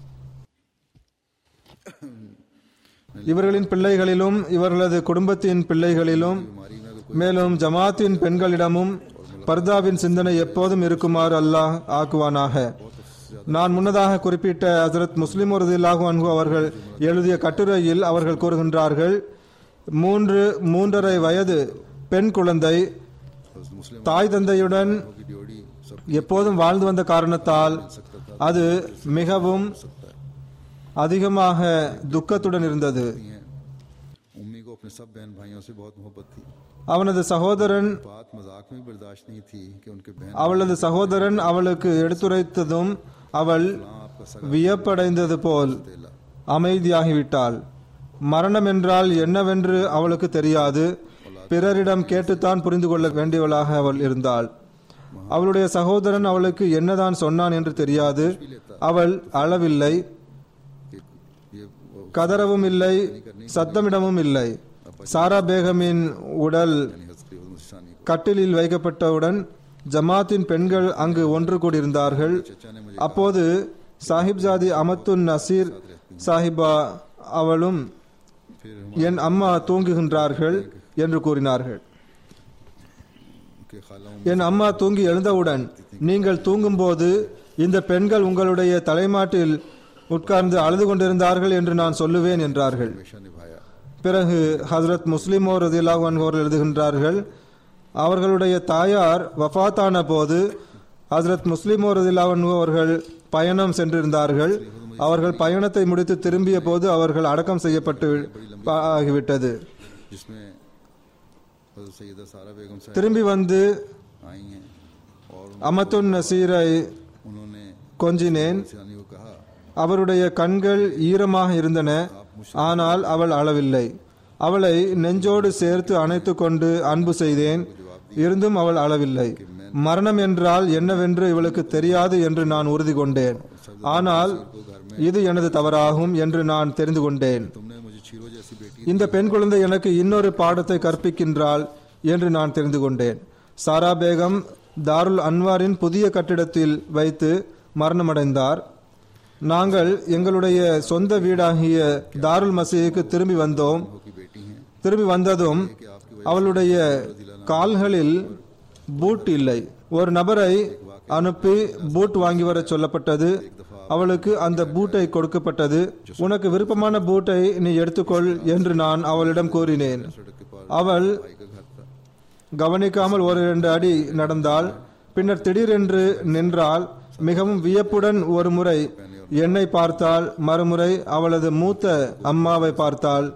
இவர்களின் பிள்ளைகளிலும் இவர்களது குடும்பத்தின் பிள்ளைகளிலும் மேலும் ஜமாத்தின் பெண்களிடமும் பர்தாவின் சிந்தனை எப்போதும் இருக்குமாறு அல்லாஹ் ஆக்குவானாக நான் முன்னதாக குறிப்பிட்ட ஹசரத் முஸ்லிம் ரதில்லாஹு அன்ஹு அவர்கள் எழுதிய கட்டுரையில் அவர்கள் கூறுகின்றார்கள் மூன்று மூன்றரை வயது பெண் குழந்தை मुस्लिम தாய் தந்தையுடன் की ड्योड़ी सब எப்போதும் வாழ்ந்து வந்த காரணத்தால் அது மிகவும் அதிகமாக துக்கத்துடன் இருந்தது हैं उम्मी को अपने सब बहन भाइयों से बहुत मोहब्बत थी அவனது சகோதரன் बात मजाक में भी बर्दाश्त नहीं थी कि उनके बहन அவளது சகோதரன் அவளுக்கு எடுத்துரைத்ததும் அவள் आपका सगा வியப்படைந்தது போல் அமைதியாகிவிட்டாள் மரணம் என்றால் என்னவென்று அவளுக்கு தெரியாது பிறரிடம் கேட்டுத்தான் புரிந்து கொள்ள வேண்டியவளாக அவள் இருந்தாள் அவளுடைய சகோதரன் அவளுக்கு என்னதான் சொன்னான் என்று தெரியாது அவள் அளவில்லை कि ये वो கதறவும் இல்லை சத்தமிடவும் இல்லை சாரா பேகமின் உடல் यानी हजरत मुस्तानी को கட்டிலில் வைக்கப்பட்டவுடன் ஜமாத்தின் பெண்கள் அங்கு ஒன்று கூடியிருந்தார்கள் चचा ने मुझे அப்போது சாஹிப்ஜாதி அமத்துன் நசீர் சாஹிபா அவளும் फिर என் அம்மா தூங்குகின்றார்கள் என்று கூறினார்கள் उनके खालाओं என் அம்மா தூங்கி எழுந்தவுடன் நீங்கள் தூங்கும்போது இந்த பெண்கள் உங்களுடைய தலைமாட்டில் உட்கார்ந்து அழுது கொண்டிருந்தார்கள் என்று நான் சொல்லுவேன் என்றார்கள் हमेशा निभाया பிறகு ஹசரத் முஸ்லிமோ ரதிலாஹ் அவர்கள் எழுதுகின்றார்கள் அவர்களுடைய தாயார் வஃபாத்தான போது ஹசரத் முஸ்லிமோ ரதில்லாஹ் அவர்கள் பயணம் சென்றிருந்தார்கள் அவர்கள் பயணத்தை முடித்து திரும்பிய போது அவர்கள் அடக்கம் செய்யப்பட்டு ஆகிவிட்டது जिसमें हजरत सैयदा सारा बेगम साहब திரும்பி வந்து आई हैं और அமத்துன் நசீரை उन्होंने கொஞ்சினேன் मुस्तानी को कहा அவருடைய கண்கள் ஈரமாக இருந்தன ஆனால் அவள் அளவில்லை அவளை நெஞ்சோடு சேர்த்து அணைத்து கொண்டு அன்பு செய்தேன் இருந்தும் அவள் அளவில்லை மரணம் என்றால் என்னவென்று இவளுக்கு தெரியாது என்று நான் உறுதி கொண்டேன் ஆனால் இது எனது தவறாகும் என்று நான் தெரிந்து கொண்டேன் तुमने मुझे छीरो जैसी बेटी இந்த பெண் குழந்தை எனக்கு இன்னொரு பாடத்தை கற்பிக்கின்றாள் என்று நான் தெரிந்து கொண்டேன் சாரா பேகம் தாருல் அன்வாரின் புதிய கட்டிடத்தில் வைத்து மரணமடைந்தார் நாங்கள் எங்களுடைய சொந்த வீடாகிய தாருல் மசீதுக்கு திரும்பி வந்தோம் की बेटी हैं திரும்பி வந்ததும் அவளுடைய கால்களில் பூட் இல்லை ஒரு நபரை அனுப்பி பூட் வாங்கி வர சொல்லப்பட்டது அவளுக்கு அந்த பூட்டை கொடுக்கப்பட்டது உனக்கு விருப்பமான பூட்டை நீ எடுத்துக்கொள் என்று நான் அவளிடம் கூறினேன் அவள் का घर था கவனிக்காமல் ஒரு இரண்டு அடி நடந்தாள் பின்னர் திடீரென்று நின்றாள் மிகவும் வியப்புடன் ஒரு முறை என்னை பார்த்தாள் மறுமுறை அவளது மூத்த அம்மாவை பார்த்தாள்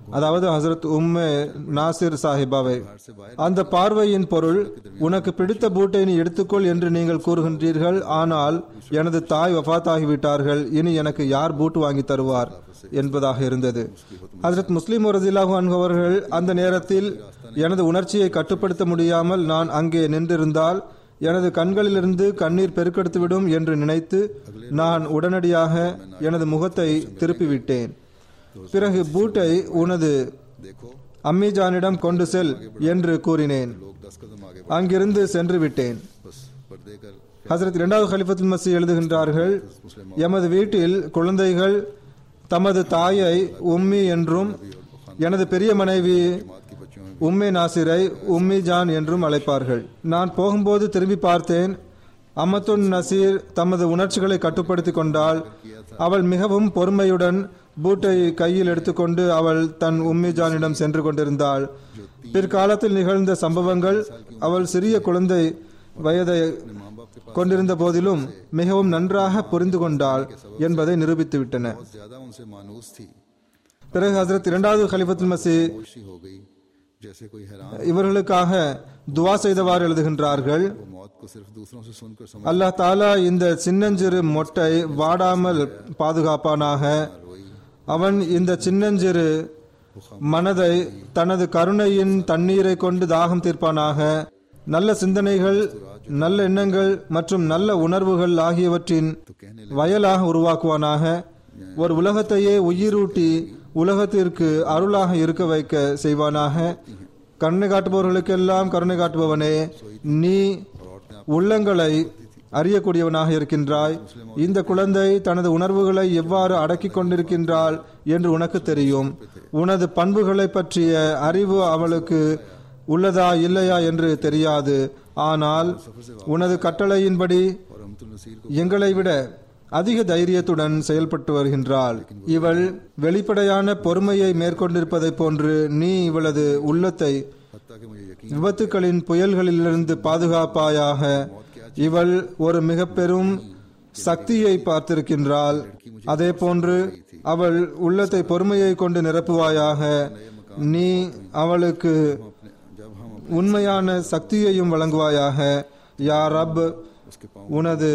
அதாவது ஹசரத் உம்மே நாசிர் சாஹிபாவை அந்த பார்வையின் பொருள் உனக்கு பிடித்த பூட்டை நீ எடுத்துக்கொள் என்று நீங்கள் கூறுகின்றீர்கள் ஆனால் எனது தாய் வஃபாத்தாகிவிட்டார்கள் இனி எனக்கு யார் பூட் வாங்கி தருவார் என்பதாக இருந்தது ஹசரத் முஸ்லிம் ரதிலாஹு அன்ஹு அவர்கள் அந்த நேரத்தில் எனது உணர்ச்சியை கட்டுப்படுத்த முடியாமல் நான் அங்கே நின்றிருந்தால் எனது கண்களிலிருந்து கண்ணீர் பெருக்கெடுத்துவிடும் என்று நினைத்து நான் உடனடியாக எனது முகத்தை திருப்பிவிட்டேன் பிறகு பூட்டை உனது देखो அம்மிஜானிடம் கொண்டு செல் என்று கூறினேன் लोग दस कदम आगे அங்கிருந்து சென்று விட்டேன் बस पर्दे कर ஹசரத் இரண்டாவது खलीफத்துல் மசி எழுதுகின்றார்கள் எமது வீட்டில் குழந்தைகள் தமது தாயை உம்மி என்றும் எனது பெரிய மனைவி मात की बच्चियों में உம்மே நாசிரை உம்மி ஜான் என்றும் அழைப்பார்கள் நான் போகும்போது திரும்பி பார்த்தேன் அமத்துன் நசீர் தமது உணர்ச்சிகளை கட்டுப்படுத்தி கொண்டாள் அவள் மிகவும் பொறுமையுடன் பூட்டை கையில் எடுத்துக்கொண்டு அவள் தன் உம்மி ஜானிடம் சென்று கொண்டிருந்தாள் பிற்காலத்தில் நிகழ்ந்த சம்பவங்கள் அவள் சிறிய குழந்தை வயதை கொண்டிருந்த போதிலும் மிகவும் நன்றாக புரிந்து கொண்டாள் என்பதை நிரூபித்து விட்டன बहुत ज्यादा उनसे मानूस थी பிறகு ஹசரத் இரண்டாவது खलीफத்துல் மசி खामोशी हो गई जैसे कोई हैरान இவர்களுக்காக துவா செய்தவாறு எழுதுகின்றார்கள் वो मौत को सिर्फ दूसरों से सुनकर समझ அல்லாஹ் தாலா இந்த சின்னஞ்சிறு மொட்டை வாடாமல் பாதுகாப்பானாக அவன் இந்த சின்னஞ்சிறு மனதை தனது கருணையின் தண்ணீரை கொண்டு தாகம் தீர்ப்பானாக நல்ல சிந்தனைகள் நல்ல எண்ணங்கள் மற்றும் நல்ல உணர்வுகள் ஆகியவற்றின் வயலாக உருவாக்குவானாக ஒரு உலகத்தையே உயிரூட்டி உலகத்திற்கு அருளாக இருக்க வைக்க செய்வானாக கருணை காட்டுபவர்களுக்கெல்லாம் கருணை காட்டுபவனே நீ உள்ளங்களை அறியக்கூடியவனாக இருக்கின்றாய் இந்த குழந்தை தனது உணர்வுகளை எவ்வாறு அடக்கிக் கொண்டிருக்கின்றாள் என்று உனக்கு தெரியும் உனது பண்புகளை பற்றிய அறிவு அவளுக்கு உள்ளதா இல்லையா என்று தெரியாது ஆனால் உனது கட்டளையின்படி और हमतुल नसीर को எங்களை விட அதிக தைரியத்துடன் செயல்பட்டு வருகின்றாள் இவள் வெளிப்படையான பொறுமையை மேற்கொண்டிருப்பதைப் போன்று நீ இவளது உள்ளத்தை हत्ता कि मुझे यकीन விபத்துக்களின் புயல்களிலிருந்து பாதுகாப்பாயாக இவள் ஒரு மிக பெரும் சக்தியை பார்த்திருக்கின்றாள் அதே போன்று அவள் உள்ளத்தை பொறுமையை கொண்டு நிரப்புவாயாக நீ அவளுக்கு अपने जब हम உண்மையான சக்தியையும் வழங்குவாயாக யா ரப் उसके पाँव உனது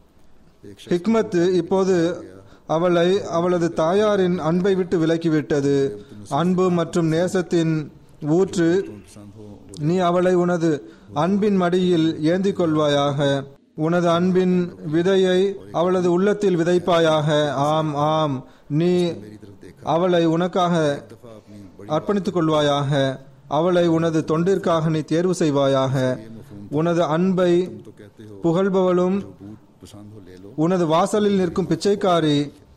ஹிக்மத் இப்போது அவளை அவளது தாயாரின் அன்பை விட்டு விலக்கிவிட்டது அன்பு மற்றும் நேசத்தின் ஊற்று पसंद हो நீ அவளை உனது அன்பின் மடியில் ஏந்திக் கொள்வாயாக உனது அன்பின் விதையை அவளது உள்ளத்தில் விதைப்பாயாக ஆம் ஆம் நீ அவளை உனக்காக दफा अपनी बड़ी அர்ப்பணித்துக் கொள்வாயாக அவளை உனது தொண்டிற்காக நீ தேர்வு செய்வாயாக உனது அன்பை तो कहते हो புகழ்பவளும் बूट पसंद हो ले लो உனது வாசலில் நிற்கும் பிச்சைக்காரி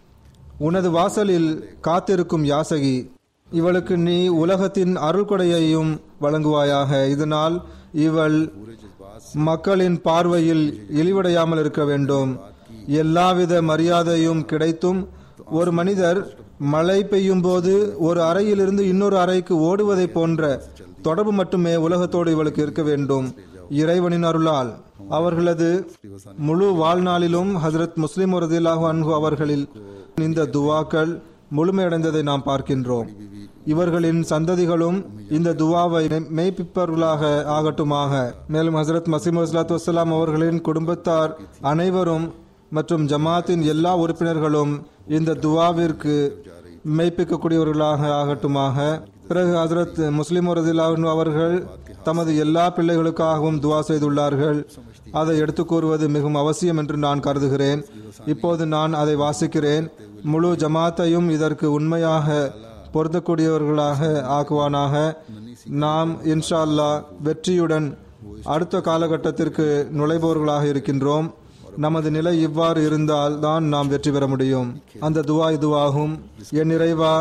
உனது வாசலில் காத்திருக்கும் யாசகி இவளுக்கு நீ உலகத்தின் அருள்கொடையையும் வழங்குவாயாக இதனால் இவள் पूरे जज्बात மக்களின் பார்வையில் இழிவடையாமல் இருக்க வேண்டும் எல்லாவித மரியாதையும் கிடைத்தும் ஒரு மனிதர் மழை பெய்யும் போது ஒரு அறையிலிருந்து இன்னொரு அறைக்கு ஓடுவதை போன்ற தொடர்பு மட்டுமே உலகத்தோடு இவளுக்கு இருக்க வேண்டும் இறைவனின் அருளால் அவர்களது முழு வாழ்நாளிலும் ஹஜரத் முஸ்லிம் ரதில்லாஹு அன்ஹு அவர்களில் இந்த துவாக்கள் முழுமையடைந்ததை நாம் பார்க்கின்றோம் இவர்களின் சந்ததிகளும் இந்த துவாவை மெய்- மெய்ப்பிப்பவர்களாக ஆகட்டுமாக மேலும் ஹசரத் மசீம் வஸ்லாத்து வசலாம் அவர்களின் குடும்பத்தார் அனைவரும் மற்றும் ஜமாத்தின் எல்லா உறுப்பினர்களும் இந்த துவாவிற்கு மெய்ப்பிக்கக்கூடியவர்களாக ஆகட்டுமாக பிறகு ஹசரத் முஸ்லிம் ரதில்லாஹு அவர்கள் தமது எல்லா பிள்ளைகளுக்காகவும் துவா செய்துள்ளார்கள் அதை எடுத்துக் கூறுவது மிகவும் அவசியம் என்று நான் கருதுகிறேன் இப்போது நான் அதை வாசிக்கிறேன் முழு ஜமாத்தையும் இதற்கு உண்மையாக பொருந்தக்கூடியவர்களாக ஆக்குவானாக நாம் இன்ஷா அல்லாஹ் வெற்றியுடன் அடுத்த காலகட்டத்திற்கு நுழைபவர்களாக இருக்கின்றோம் நமது நிலை இவ்வாறு இருந்தால் தான் நாம் வெற்றி பெற முடியும் அந்த துவா இதுவாகும் என் நிறைவா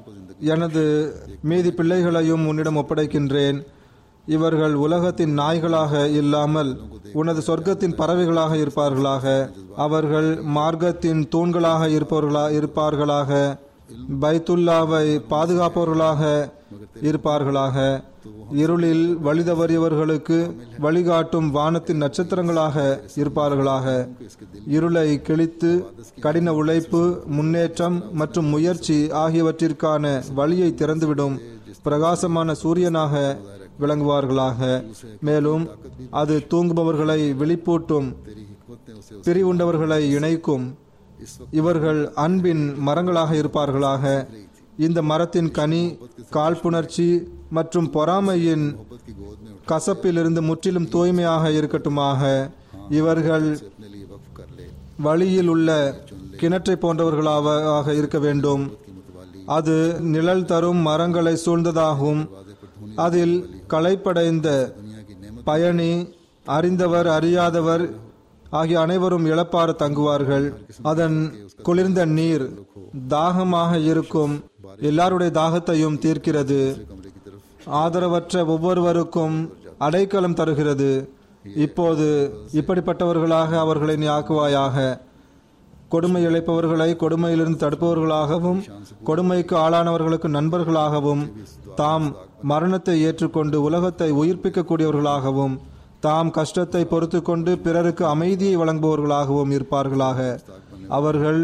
எனது மீதி பிள்ளைகளையும் உன்னிடம் ஒப்படைக்கின்றேன் இவர்கள் உலகத்தின் நாய்களாக இல்லாமல் உனது சொர்க்கத்தின் பறவைகளாக இருப்பார்களாக அவர்கள் மார்க்கத்தின் தூண்களாக இருப்பவர்களா இருப்பார்களாக பைத்துல்லாவை பாதுகாப்பவர்களாக இருப்பார்களாக இருளில் வழிதவறியவர்களுக்கு வழிகாட்டும் வானத்தின் நட்சத்திரங்களாக இருப்பார்களாக இருளை கிழித்து கடின உழைப்பு முன்னேற்றம் மற்றும் முயற்சி ஆகியவற்றிற்கான வழியை திறந்துவிடும் பிரகாசமான சூரியனாக விளங்குவார்களாக மேலும் அது தூங்குபவர்களை விழிப்பூட்டும் तेरी हिकमत ने उसे பிரிவுண்டவர்களை இணைக்கும் இவர்கள் அன்பின் மரங்களாக இருப்பார்களாக இந்த மரத்தின் கனி காழ்ப்புணர்ச்சி மற்றும் பொறாமையின் मोहब्बत की गोद में उठा கசப்பிலிருந்து முற்றிலும் தூய்மையாக இருக்கட்டுமாக இவர்கள் अपने लिए वक्फ कर ले வழியில் உள்ள கிணற்றை போன்றவர்களாக இருக்க வேண்டும் की मुतवाली அது நிழல் தரும் மரங்களை சூழ்ந்ததாகும் அதில் களைப்படைந்த दुनिया की नेमत பயணி அறிந்தவர் அறியாதவர் ஆகிய அனைவரும் இழப்பாறு தங்குவார்கள் அதன் குளிர்ந்த நீர் தாகமாக இருக்கும் எல்லாருடைய தாகத்தையும் தீர்க்கிறது कमरे की तरफ ஆதரவற்ற ஒவ்வொருவருக்கும் அடைக்கலம் தருகிறது இப்போது இப்படிப்பட்டவர்களாக அவர்களை நீ ஆக்குவாயாக கொடுமை இழைப்பவர்களை கொடுமையிலிருந்து தடுப்பவர்களாகவும் கொடுமைக்கு ஆளானவர்களுக்கு நண்பர்களாகவும் தாம் மரணத்தை ஏற்றுக்கொண்டு உலகத்தை உயிர்ப்பிக்கக்கூடியவர்களாகவும் தாம் கஷ்டத்தை பொறுத்து கொண்டு பிறருக்கு அமைதியை வழங்குபவர்களாகவும் இருப்பார்களாக அவர்கள்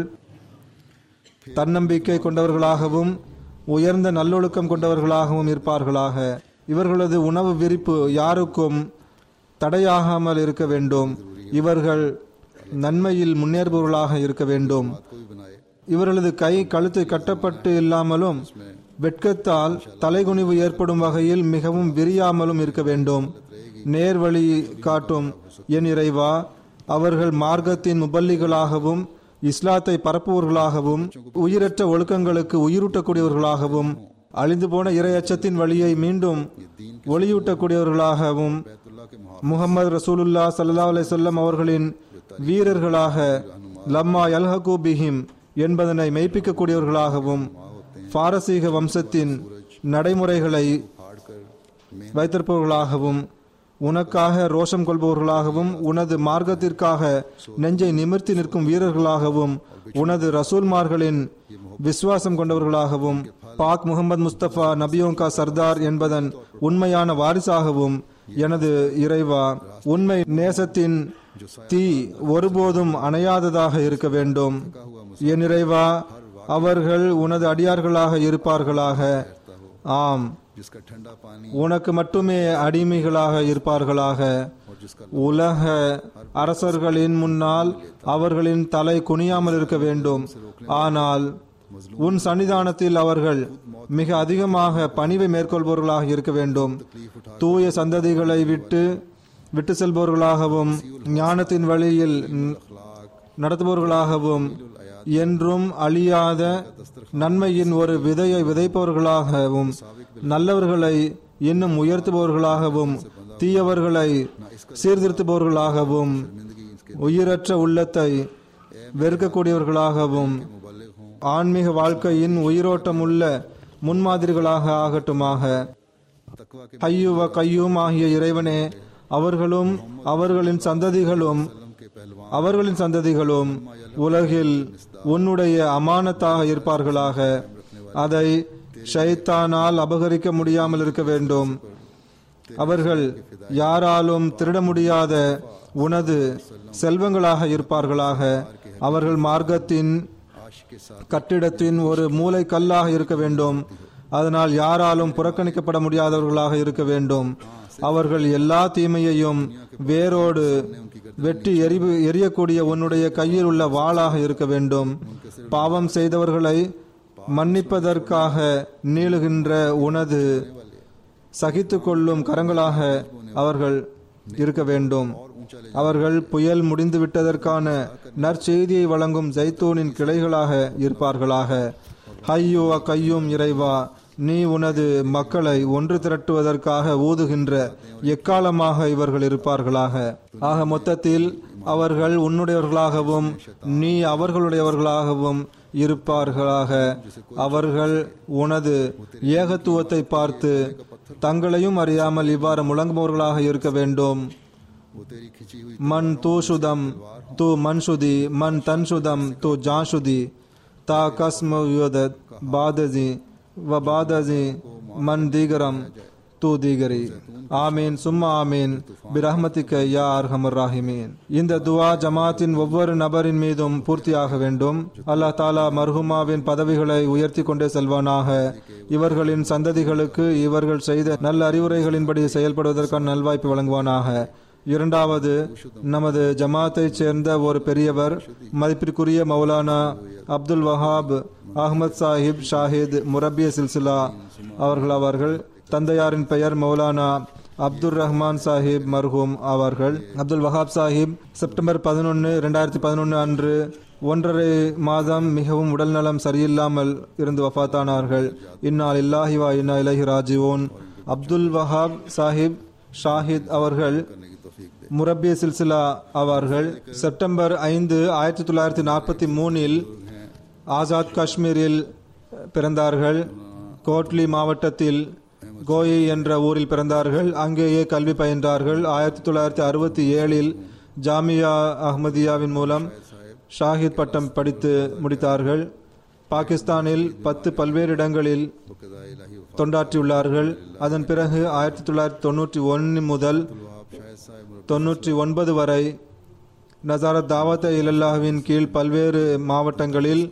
தன்னம்பிக்கை கொண்டவர்களாகவும் உயர்ந்த நல்லொழுக்கம் கொண்டவர்களாகவும் இருப்பார்களாக இவர்களது உணவு விரிப்பு யாருக்கும் தடையாகாமல் இருக்க வேண்டும் இவர்கள் நன்மையில் முன்னேறுபவர்களாக இருக்க வேண்டும் को भी बनाए இவர்களது கை கழுத்து கட்டப்பட்டு இல்லாமலும் வெட்கத்தால் தலைகுனிவு ஏற்படும் வகையில் மிகவும் விரியாமலும் இருக்க வேண்டும் நேர்வழி காட்டும் என் இறைவா அவர்கள் மார்க்கத்தின் முபல்லிகளாகவும் இஸ்லாத்தை பரப்புவர்களாகவும் உயிரற்ற ஒழுக்கங்களுக்கு உயிரூட்டக்கூடியவர்களாகவும் அழிந்து போன இரையச்சத்தின் வழியை மீண்டும் ஒளியூட்டக்கூடியவர்களாகவும் बैतुल्लाह के मुहाफ़ முகமது ரசூலுல்லா ஸல்லல்லாஹு அலைஹி வஸல்லம் அவர்களின் வீரர்களாக லம்மா யல்ஹகு பிஹிம் என்பதனை மெய்ப்பிக்கக்கூடியவர்களாகவும் பாரசீக வம்சத்தின் நடைமுறைகளை फाड़ कर में வைத்திருப்பவர்களாகவும் உனக்காக ரோஷம் கொள்பவர்களாகவும் உனது மார்க்கத்திற்காக நெஞ்சை நிமிர்த்தி நிற்கும் வீரர்களாகவும் உனது ரசூல்மார்களின் விசுவாசம் கொண்டவர்களாகவும் பாக் முகமது முஸ்தபா நபியோங்கா சர்தார் என்பதன் உண்மையான வாரிசாகவும் எனது இறைவா உண்மை நேசத்தின் தீ ஒருபோதும் அணையாததாக இருக்க வேண்டும் என் இறைவா அவர்கள் உனது அடியார்களாக இருப்பார்களாக ஆம் जिसका ठंडा पानी உனக்கு மட்டுமே அடிமைகளாக இருப்பார்களாக और जिसका உலக அரசர்களின் முன்னால் அவர்களின் தலை குனியாமல் இருக்க வேண்டும் ஆனால் உன் சன்னிதானத்தில் அவர்கள் மிக அதிகமாக பணிவை மேற்கொள்பவர்களாக இருக்க வேண்டும் தூய சந்ததிகளை விட்டு விட்டு செல்பவர்களாகவும் ஞானத்தின் வழியில் ந- நடத்துபவர்களாகவும் என்றும் அழியாத நன்மையின் ஒரு விதையை விதைப்பவர்களாகவும் நல்லவர்களை இன்னும் உயர்த்துபவர்களாகவும் தீயவர்களை சீர்திருத்துபவர்களாகவும் உயிரற்ற உள்ளத்தை வெறுக்கக்கூடியவர்களாகவும் ஆன்மீக வாழ்க்கையின் உயிரோட்டம் உள்ள முன்மாதிரிகளாக ஆகட்டுமாக तकवा के ஐயுவ கையும் ஆகிய இறைவனே அவர்களும் அவர்களின் சந்ததிகளும் के पहलवान அவர்களின் சந்ததிகளும் உலகில் உன்னுடைய அமானத்தாக இருப்பார்களாக அதை ஷைத்தானால் அபகரிக்க முடியாமல் இருக்க வேண்டும் அவர்கள் யாராலும் திருட முடியாத உனது செல்வங்களாக இருப்பார்களாக அவர்கள் மார்க்கத்தின் आश के साथ கட்டிடத்தின் ஒரு மூலை கல்லாக இருக்க வேண்டும் அதனால் யாராலும் புறக்கணிக்கப்பட முடியாதவர்களாக இருக்க வேண்டும் அவர்கள் எல்லா தீமையையும் வேரோடு வெட்டி எரிவு எரியக்கூடிய உன்னுடைய கையில் உள்ள வாளாக இருக்க வேண்டும் பாவம் செய்தவர்களை மன்னிப்பதற்காக நீளுகின்ற உனது சகித்துக் கொள்ளும் கரங்களாக அவர்கள் இருக்க வேண்டும் அவர்கள் புயல் முடிந்து விட்டதற்கான நற்செய்தியை வழங்கும் ஜைத்தூனின் கிளைகளாக இருப்பார்களாக ஹையோ கையும் இறைவா நீ உனது மக்களை ஒன்று திரட்டுவதற்காக ஊதுகின்ற எக்காலமாக இவர்கள் இருப்பார்களாக ஆக மொத்தத்தில் அவர்கள் உன்னுடையவர்களாகவும் நீ அவர்களுடையவர்களாகவும் இருப்பார்களாக அவர்கள் உனது ஏகத்துவத்தை பார்த்து தங்களையும் அறியாமல் இவ்வாறு முழங்குபவர்களாக இருக்க வேண்டும் वो तेरी खिंची हुई மன் தூஷுதம் தூ மன்சுதி மன் தன்சுதம் தூ ஜாஷுதி தா கஸ்ம யுதத் பாதஜி வ பாதஜி மன் தீகரம் தூ தீகரி ஆமீன் சும்மா ஆமீன் பிரஹ்மதிக்க யா அர்ஹமர் ராஹிமீன் இந்த துவா ஜமாத்தின் ஒவ்வொரு நபரின் மீதும் பூர்த்தியாக வேண்டும் அல்லாஹ் தாலா மர்ஹுமாவின் பதவிகளை உயர்த்தி கொண்டே செல்வானாக இவர்களின் சந்ததிகளுக்கு இவர்கள் செய்த நல்ல அறிவுரைகளின்படி செயல்படுவதற்கான நல்வாய்ப்பு வழங்குவானாக இரண்டாவது நமது ஜமாத்தைச் சேர்ந்த ஒரு பெரியவர் மதிப்பிற்குரிய மௌலானா அப்துல் வஹாப் அஹ்மத் சாஹிப் ஷாஹித் முரப்பிய சில்சிலா அவர்கள் அவர்கள் தந்தையாரின் பெயர் மௌலானா அப்துல் ரஹ்மான் சாஹிப் மர்ஹூம் அவர்கள் அப்துல் வஹாப் சாஹிப் செப்டம்பர் பதினொன்று ரெண்டாயிரத்தி பதினொன்று அன்று ஒன்றரை மாதம் மிகவும் உடல்நலம் சரியில்லாமல் இருந்து வஃபாத்தானார்கள் இன்னால் இல்லாஹி வா இன்னா இலஹி ராஜிவோன் அப்துல் வஹாப் சாஹிப் ஷாஹித் அவர்கள் முரப்பிய சில்சிலா அவர்கள் செப்டம்பர் ஐந்து ஆயிரத்தி தொள்ளாயிரத்தி நாற்பத்தி மூணில் ஆசாத் காஷ்மீரில் பிறந்தார்கள் கோட்லி மாவட்டத்தில் கோயி என்ற ஊரில் பிறந்தார்கள் அங்கேயே கல்வி பயின்றார்கள் ஆயிரத்தி தொள்ளாயிரத்தி அறுபத்தி ஏழில் ஜாமியா அஹ்மதியாவின் மூலம் ஷாஹித் பட்டம் படித்து முடித்தார்கள் பாகிஸ்தானில் பத்து பல்வேறு இடங்களில் बकदा इलाही वफा தொண்டாற்றியுள்ளார்கள் அதன் பிறகு ஆயிரத்தி தொள்ளாயிரத்தி தொண்ணூற்றி ஒன்று முதல் आप शायद साहब मुरब्बी தொன்னூற்றி ஒன்பது வரை நசாரத் தாவத் இலல்லாவின் கீழ் பல்வேறு மாவட்டங்களில்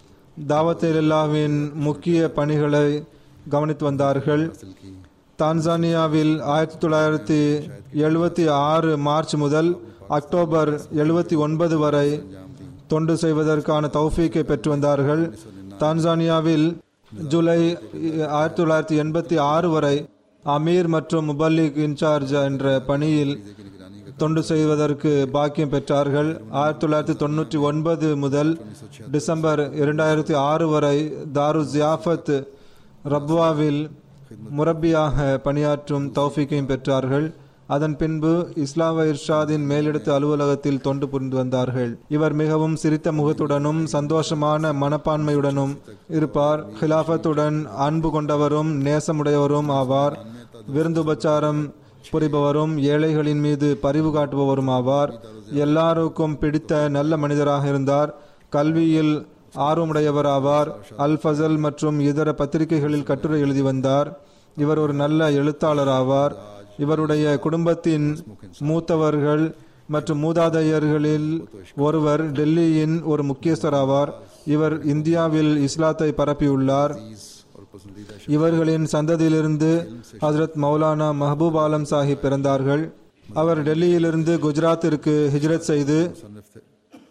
தாவத் இலல்லாவின் முக்கிய பணிகளை கவனித்து வந்தார்கள் हासिल की தான்சானியாவில் ஆயிரத்தி தொள்ளாயிரத்தி எழுபத்தி ஆறு மார்ச் முதல் அக்டோபர் எழுபத்தி ஒன்பது வரை தொண்டு செய்வதற்கான தௌஃபீக்கை பெற்று வந்தார்கள் தான்சானியாவில் ஜூலை ஆயிரத்தி தொள்ளாயிரத்தி எண்பத்தி ஆறு வரை அமீர் மற்றும் முபல்லிக் இன்சார்ஜ் என்ற பணியில் தொண்டு செய்வதற்கு பாக்கியம் பெற்றார்கள் ஆயிரத்தி தொள்ளாயிரத்தி தொண்ணூற்றி ஒன்பது முதல் டிசம்பர் இரண்டாயிரத்தி ஆறு வரை தாரு ஜியாஃபத் ரப்வாவில் முரப்பியாக பணியாற்றும் தௌஃபீக்கையும் பெற்றார்கள் அதன் பின்பு இஸ்லாம இர்ஷாதின் மேலிடத்து அலுவலகத்தில் தொண்டு புரிந்து வந்தார்கள் இவர் மிகவும் சிரித்த முகத்துடனும் சந்தோஷமான மனப்பான்மையுடனும் இருப்பார் ஹிலாஃபத்துடன் அன்பு கொண்டவரும் நேசமுடையவரும் ஆவார் விருந்துபச்சாரம் புரிபவரும் ஏழைகளின் மீது பரிவு காட்டுபவரும் ஆவார் எல்லாருக்கும் பிடித்த நல்ல மனிதராக இருந்தார் கல்வியில் ஆர்வமுடையவர் ஆவார் அல் ஃபசல் மற்றும் இதர பத்திரிகைகளில் கட்டுரை எழுதி வந்தார் இவர் ஒரு நல்ல எழுத்தாளர் ஆவார் இவருடைய குடும்பத்தின் மூத்தவர்கள் மற்றும் மூதாதையர்களில் ஒருவர் டெல்லியின் ஒரு முக்கியஸ்தர் ஆவார் இவர் இந்தியாவில் இஸ்லாத்தை பரப்பியுள்ளார் और पसंदीदा இவர்களின் சந்ததியிலிருந்து ஹஜரத் மௌலானா மஹபூப் ஆலம் சாஹிப் பிறந்தார்கள் அவர் டெல்லியிலிருந்து குஜராத்திற்கு ஹிஜ்ரத் செய்து मुसन्निफ थे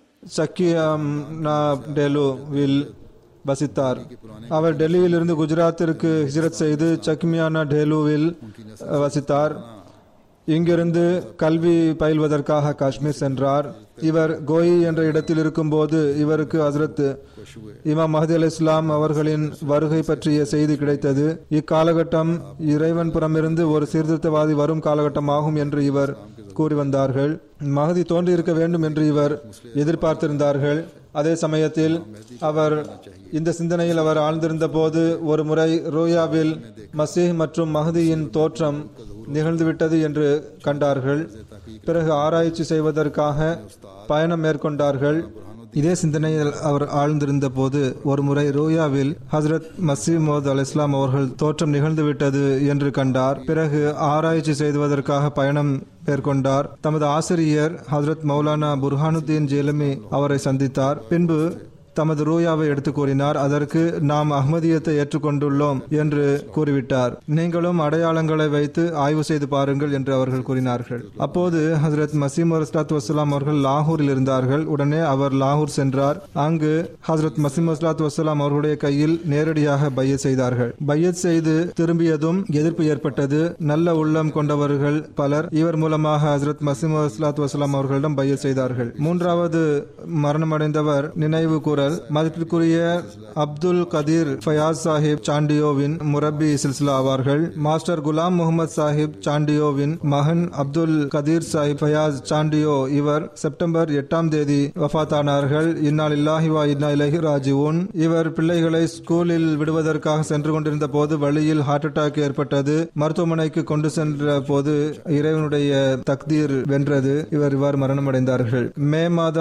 சக்கியம்னா டெலுவில் வசித்தார் அவர் டெல்லியிலிருந்து குஜராத்திற்கு ஹிஜ்ரத் செய்து சக்மியானா டெலுவில் வசித்தார் இங்கிருந்து கல்வி பயில்வதற்காக காஷ்மீர் சென்றார் இவர் கோயி என்ற இடத்தில் இருக்கும்போது இவருக்கு ஹசரத் இமாம் மஹதி அலி இஸ்லாம் அவர்களின் வருகை பற்றிய செய்தி கிடைத்தது இக்காலகட்டம் இறைவன் புறமிருந்து ஒரு சீர்திருத்தவாதி வரும் காலகட்டமாகும் என்று இவர் கூறி வந்தார்கள் மகதி தோன்றியிருக்க வேண்டும் என்று இவர் எதிர்பார்த்திருந்தார்கள் அதே சமயத்தில் அவர் இந்த சிந்தனையில் அவர் ஆழ்ந்திருந்த போது ஒரு முறை ரோயாவில் மசீஹ் மற்றும் மஹதியின் தோற்றம் நிகழ்ந்துவிட்டது என்று கண்டார்கள் பிறகு ஆராய்ச்சி செய்வதற்காக பயணம் மேற்கொண்டார்கள் இதே சிந்தனையில் அவர் ஆழ்ந்திருந்த போது ஒரு முறை ரோயாவில் ஹசரத் மசீமோத் அல் இஸ்லாம் அவர்கள் தோற்றம் நிகழ்ந்துவிட்டது என்று கண்டார் பிறகு ஆராய்ச்சி செய்வதற்காக பயணம் மேற்கொண்டார் தமது ஆசிரியர் ஹசரத் மௌலானா புர்ஹானுத்தீன் ஜேலமி அவரை சந்தித்தார் பின்பு தமது ரூயாவை எடுத்து கூறினார் அதற்கு நாம் அஹ்மதியத்தை ஏற்றுக்கொண்டுள்ளோம் என்று கூறிவிட்டார் நீங்களும் அடையாளங்களை வைத்து ஆய்வு செய்து பாருங்கள் என்று அவர்கள் கூறினார்கள் அப்போது ஹசரத் மசீம் வஸ்லாத் வசலாம் அவர்கள் லாகூரில் இருந்தார்கள் உடனே அவர் லாகூர் சென்றார் அங்கு ஹசரத் மசீம் வஸ்லாத் வசலாம் அவர்களுடைய கையில் நேரடியாக பையத் செய்தார்கள் பையத் செய்து திரும்பியதும் எதிர்ப்பு ஏற்பட்டது நல்ல உள்ளம் கொண்டவர்கள் பலர் இவர் மூலமாக ஹசரத் மசீம் வஸ்லாத் வசலாம் அவர்களிடம் பையத் செய்தார்கள் மூன்றாவது மரணமடைந்தவர் நினைவு கூறல் மதிப்பிற்குரிய அப்துல் கதீர் ஃபயாஸ் சாஹிப் சாண்டியோவின் முரப்பி சில்சிலா ஆவார்கள் மாஸ்டர் குலாம் முகமது சாஹிப் சாண்டியோவின் மகன் அப்துல் கதீர் சாஹிப் ஃபயாஸ் சாண்டியோ இவர் செப்டம்பர் எட்டாம் தேதி வஃபாத்தானார்கள் இன்னால் இல்லாஹி வா இன்னா இலஹி ராஜிவுன் இவர் பிள்ளைகளை ஸ்கூலில் விடுவதற்காக சென்று கொண்டிருந்த போது வழியில் ஹார்ட் அட்டாக் ஏற்பட்டது மருத்துவமனைக்கு கொண்டு சென்ற போது இறைவனுடைய தக்தீர் வென்றது இவர் இவ்வாறு மரணமடைந்தார்கள் மே மாதம்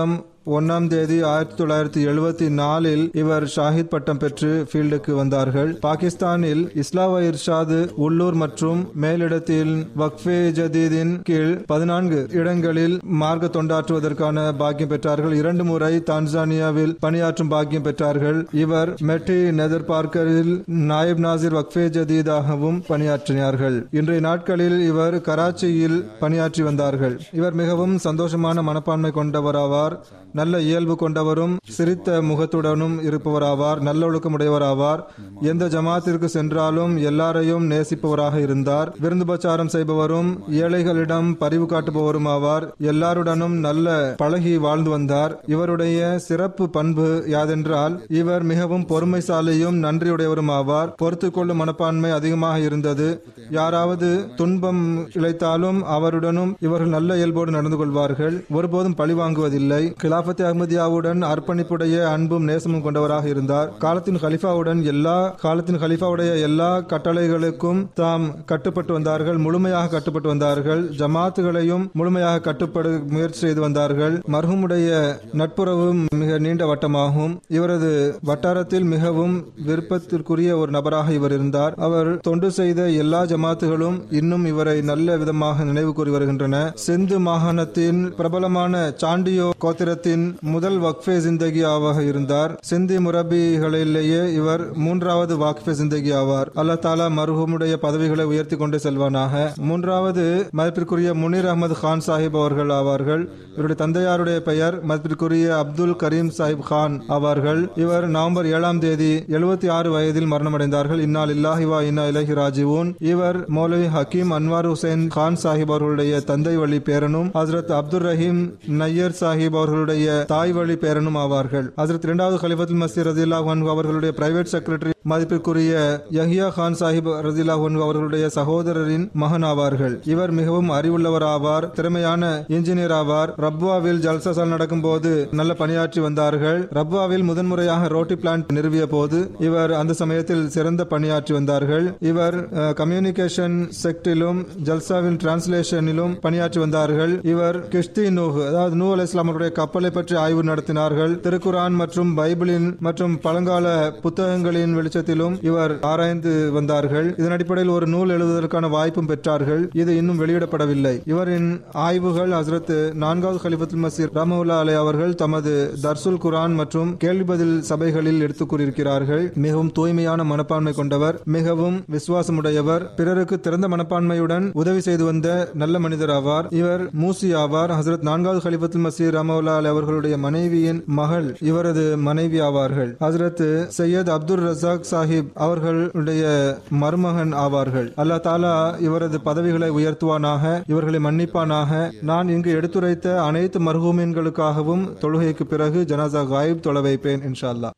ஒன்னாம் தேதி ஆயிரத்தி தொள்ளாயிரத்தி எழுபத்தி நாலில் இவர் ஷாஹித் பட்டம் பெற்று ஃபீல்டுக்கு வந்தார்கள் பாகிஸ்தானில் இஸ்லாவ இர்ஷாது உள்ளூர் மற்றும் மேலிடத்தில் வக்ஃபே ஜதீதின் கீழ் பதினான்கு இடங்களில் மார்க்க தொண்டாற்றுவதற்கான பாக்கியம் பெற்றார்கள் இரண்டு முறை தான்சானியாவில் பணியாற்றும் பாக்கியம் பெற்றார்கள் இவர் மெட்டி நெதர் பார்க்கரில் நாயிப் நாசிர் வக்ஃபே ஜதீதாகவும் பணியாற்றினார்கள் இன்றைய நாட்களில் இவர் கராச்சியில் பணியாற்றி வந்தார்கள் இவர் மிகவும் சந்தோஷமான மனப்பான்மை கொண்டவராவார் நல்ல இயல்பு கொண்டவரும் சிரித்த முகத்துடனும் இருப்பவராவார் நல்லொழுக்கமுடையவராவார் எந்த ஜமாத்திற்கு சென்றாலும் எல்லாரையும் நேசிப்பவராக இருந்தார் விருந்துபச்சாரம் செய்பவரும் ஏழைகளிடம் பரிவு காட்டுபவரும் ஆவார் எல்லாருடனும் நல்ல பழகி வாழ்ந்து வந்தார் இவருடைய சிறப்பு பண்பு யாதென்றால் இவர் மிகவும் பொறுமைசாலியும் நன்றியுடையவரும் ஆவார் பொறுத்துக் கொள்ளும் மனப்பான்மை அதிகமாக இருந்தது யாராவது துன்பம் இழைத்தாலும் அவருடனும் இவர்கள் நல்ல இயல்போடு நடந்து கொள்வார்கள் ஒருபோதும் பழி வாங்குவதில்லை கிலாபத் அஹ்மதியாவுடன் அர்ப்பணிப்புடைய அன்பும் நேசமும் கொண்டவராக இருந்தார் காலத்தின் ஹலிஃபாவுடன் எல்லா காலத்தின் ஹலிஃபாவுடைய எல்லா கட்டளைகளுக்கும் தாம் கட்டுப்பட்டு வந்தார்கள் முழுமையாக கட்டுப்பட்டு வந்தார்கள் ஜமாத்துகளையும் முழுமையாக கட்டுப்பட முயற்சி செய்து வந்தார்கள் மர்ஹூமுடைய நட்புறவு மிக நீண்ட வட்டமாகும் இவரது வட்டாரத்தில் மிகவும் விருப்பத்திற்குரிய ஒரு நபராக இவர் இருந்தார் அவர் தொண்டு செய்த எல்லா ஜமாத்துகளும் இன்னும் இவரை நல்ல விதமாக நினைவு கூறி வருகின்றன சிந்து மாகாணத்தின் பிரபலமான சாண்டியோ கோத்திரத்தின் முதல் வக்ஃபே ஜிந்தகி ஆவாக இருந்தார் சிந்தி முரபிகளிலேயே இவர் மூன்றாவது வாக்ஃபே ஜிந்தகி ஆவார் அல்லா தாலா மருகமுடைய பதவிகளை உயர்த்தி கொண்டு செல்வானாக மூன்றாவது மதிப்பிற்குரிய முனீர் அகமது கான் சாஹிப் அவர்கள் ஆவார்கள் இவருடைய தந்தையாருடைய பெயர் மதிப்பிற்குரிய அப்துல் கரீம் சாஹிப் கான் ஆவார்கள் இவர் நவம்பர் ஏழாம் தேதி எழுபத்தி ஆறு வயதில் மரணமடைந்தார்கள் இன்னால் இல்லாஹிவா இன்னா இலஹி ராஜிவூன் இவர் மௌலவி ஹக்கீம் அன்வார் ஹுசைன் கான் சாஹிப் அவர்களுடைய தந்தை வழி பேரனும் ஹசரத் அப்துல் ரஹீம் நையர் சாஹிப் அவர்களுடைய தாய் வழி பேரனும் ஆவார்கள் ஹசரத் இரண்டாவது கலிஃபத்துல் மசீர் ரதில்லாஹ் அன்ஹு அவர்களுடைய பிரைவேட் செக்ரட்டரி மதிப்பிற்குரிய யஹியா கான் சாஹிப் ரதில்லாஹ் அன்ஹு அவர்களுடைய சகோதரரின் மகன் ஆவார்கள் இவர் மிகவும் அறிவுள்ளவர் ஆவார் திறமையான இன்ஜினியர் ஆவார் ரப்வாவில் ஜல்சாசால் நடக்கும் போது நல்ல பணியாற்றி வந்தார்கள் ரப்வாவில் முதன்முறையாக ரோட்டி பிளான்ட் நிறுவிய போது இவர் அந்த சமயத்தில் சிறந்த பணியாற்றி வந்தார்கள் இவர் கம்யூனிகேஷன் செக்டிலும் ஜல்சாவின் டிரான்ஸ்லேஷனிலும் பணியாற்றி வந்தார்கள் இவர் கிஷ்தி நூஹ் அதாவது நூ அலை இஸ்லாமருடைய கப்பலை பற்றி ஆய்வு நடத்தினார்கள் திருக்குரான் மற்றும் பைபிளின் மற்றும் பழங்கால புத்தகங்களின் வெளிச்சத்திலும் இவர் ஆராய்ந்து வந்தார்கள் இதன் அடிப்படையில் ஒரு நூல் எழுதுவதற்கான வாய்ப்பும் பெற்றார்கள் இது இன்னும் வெளியிடப்படவில்லை இவரின் ஆய்வுகள் ஹசரத் நான்காவது கலிபத்துல் மசீர் ரமவுல்லா அலை அவர்கள் தமது தர்சுல் குரான் மற்றும் கேள்வி பதில் சபைகளில் எடுத்துக் கூறியிருக்கிறார்கள் மிகவும் தூய்மையான மனப்பான்மை கொண்டவர் மிகவும் விசுவாசமுடையவர் பிறருக்கு திறந்த மனப்பான்மையுடன் உதவி செய்து வந்த நல்ல மனிதர் ஆவார் இவர் மூசி ஆவார் ஹசரத் நான்காவது கலிபத்துல் மசீர் ரமவுல்லா அலை அவர்களுடைய மனைவியின் மகள் இவரது மனைவி ஆவார்கள் ஹசரத் சையத் அப்துல் ரசாக் சாஹிப் அவர்களுடைய மருமகன் ஆவார்கள் அல்லா தாலா இவரது பதவிகளை உயர்த்துவானாக இவர்களை மன்னிப்பானாக நான் இங்கு எடுத்துரைத்த அனைத்து மர்ஹூமின்களுக்காகவும் தொழுகைக்கு பிறகு ஜனாசா காயிப் தொலை வைப்பேன் இன்ஷா அல்லாஹ்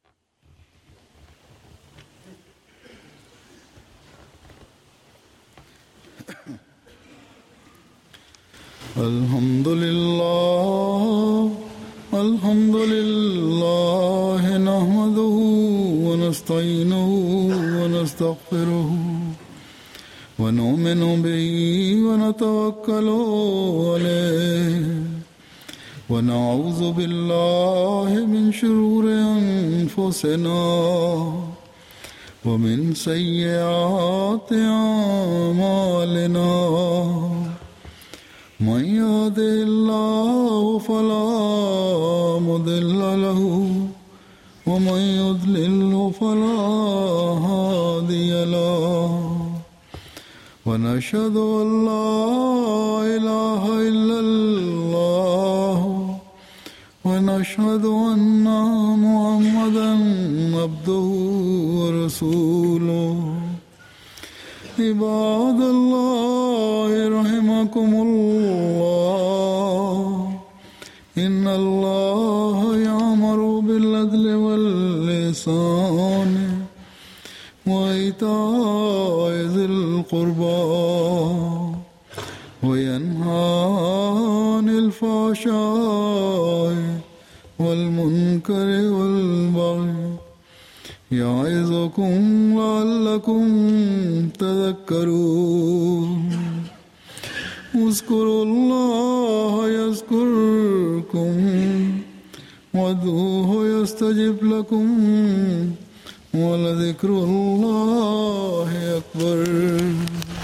الحمد لله الحمد لله نحمده ونستعينه ونستغفره ونؤمن به ونتوكل عليه ونعوذ بالله من شرور أنفسنا ومن سيئات أعمالنا من يهده الله فلا مضل له ومن يضلله فلا هادي له ونشهد ان لا اله الا الله ونشهد ان محمدا عبده ورسوله عباد الله رحمكم الله إن الله يأمر بالعدل واللسان وإيتاء ذي القربى وينهى عن الفحشاء والمنكر والبغي يعظكم لعلكم تذكرون اذكروا الله يذكركم وادعوه يستجب لكم ولذكر الله أكبر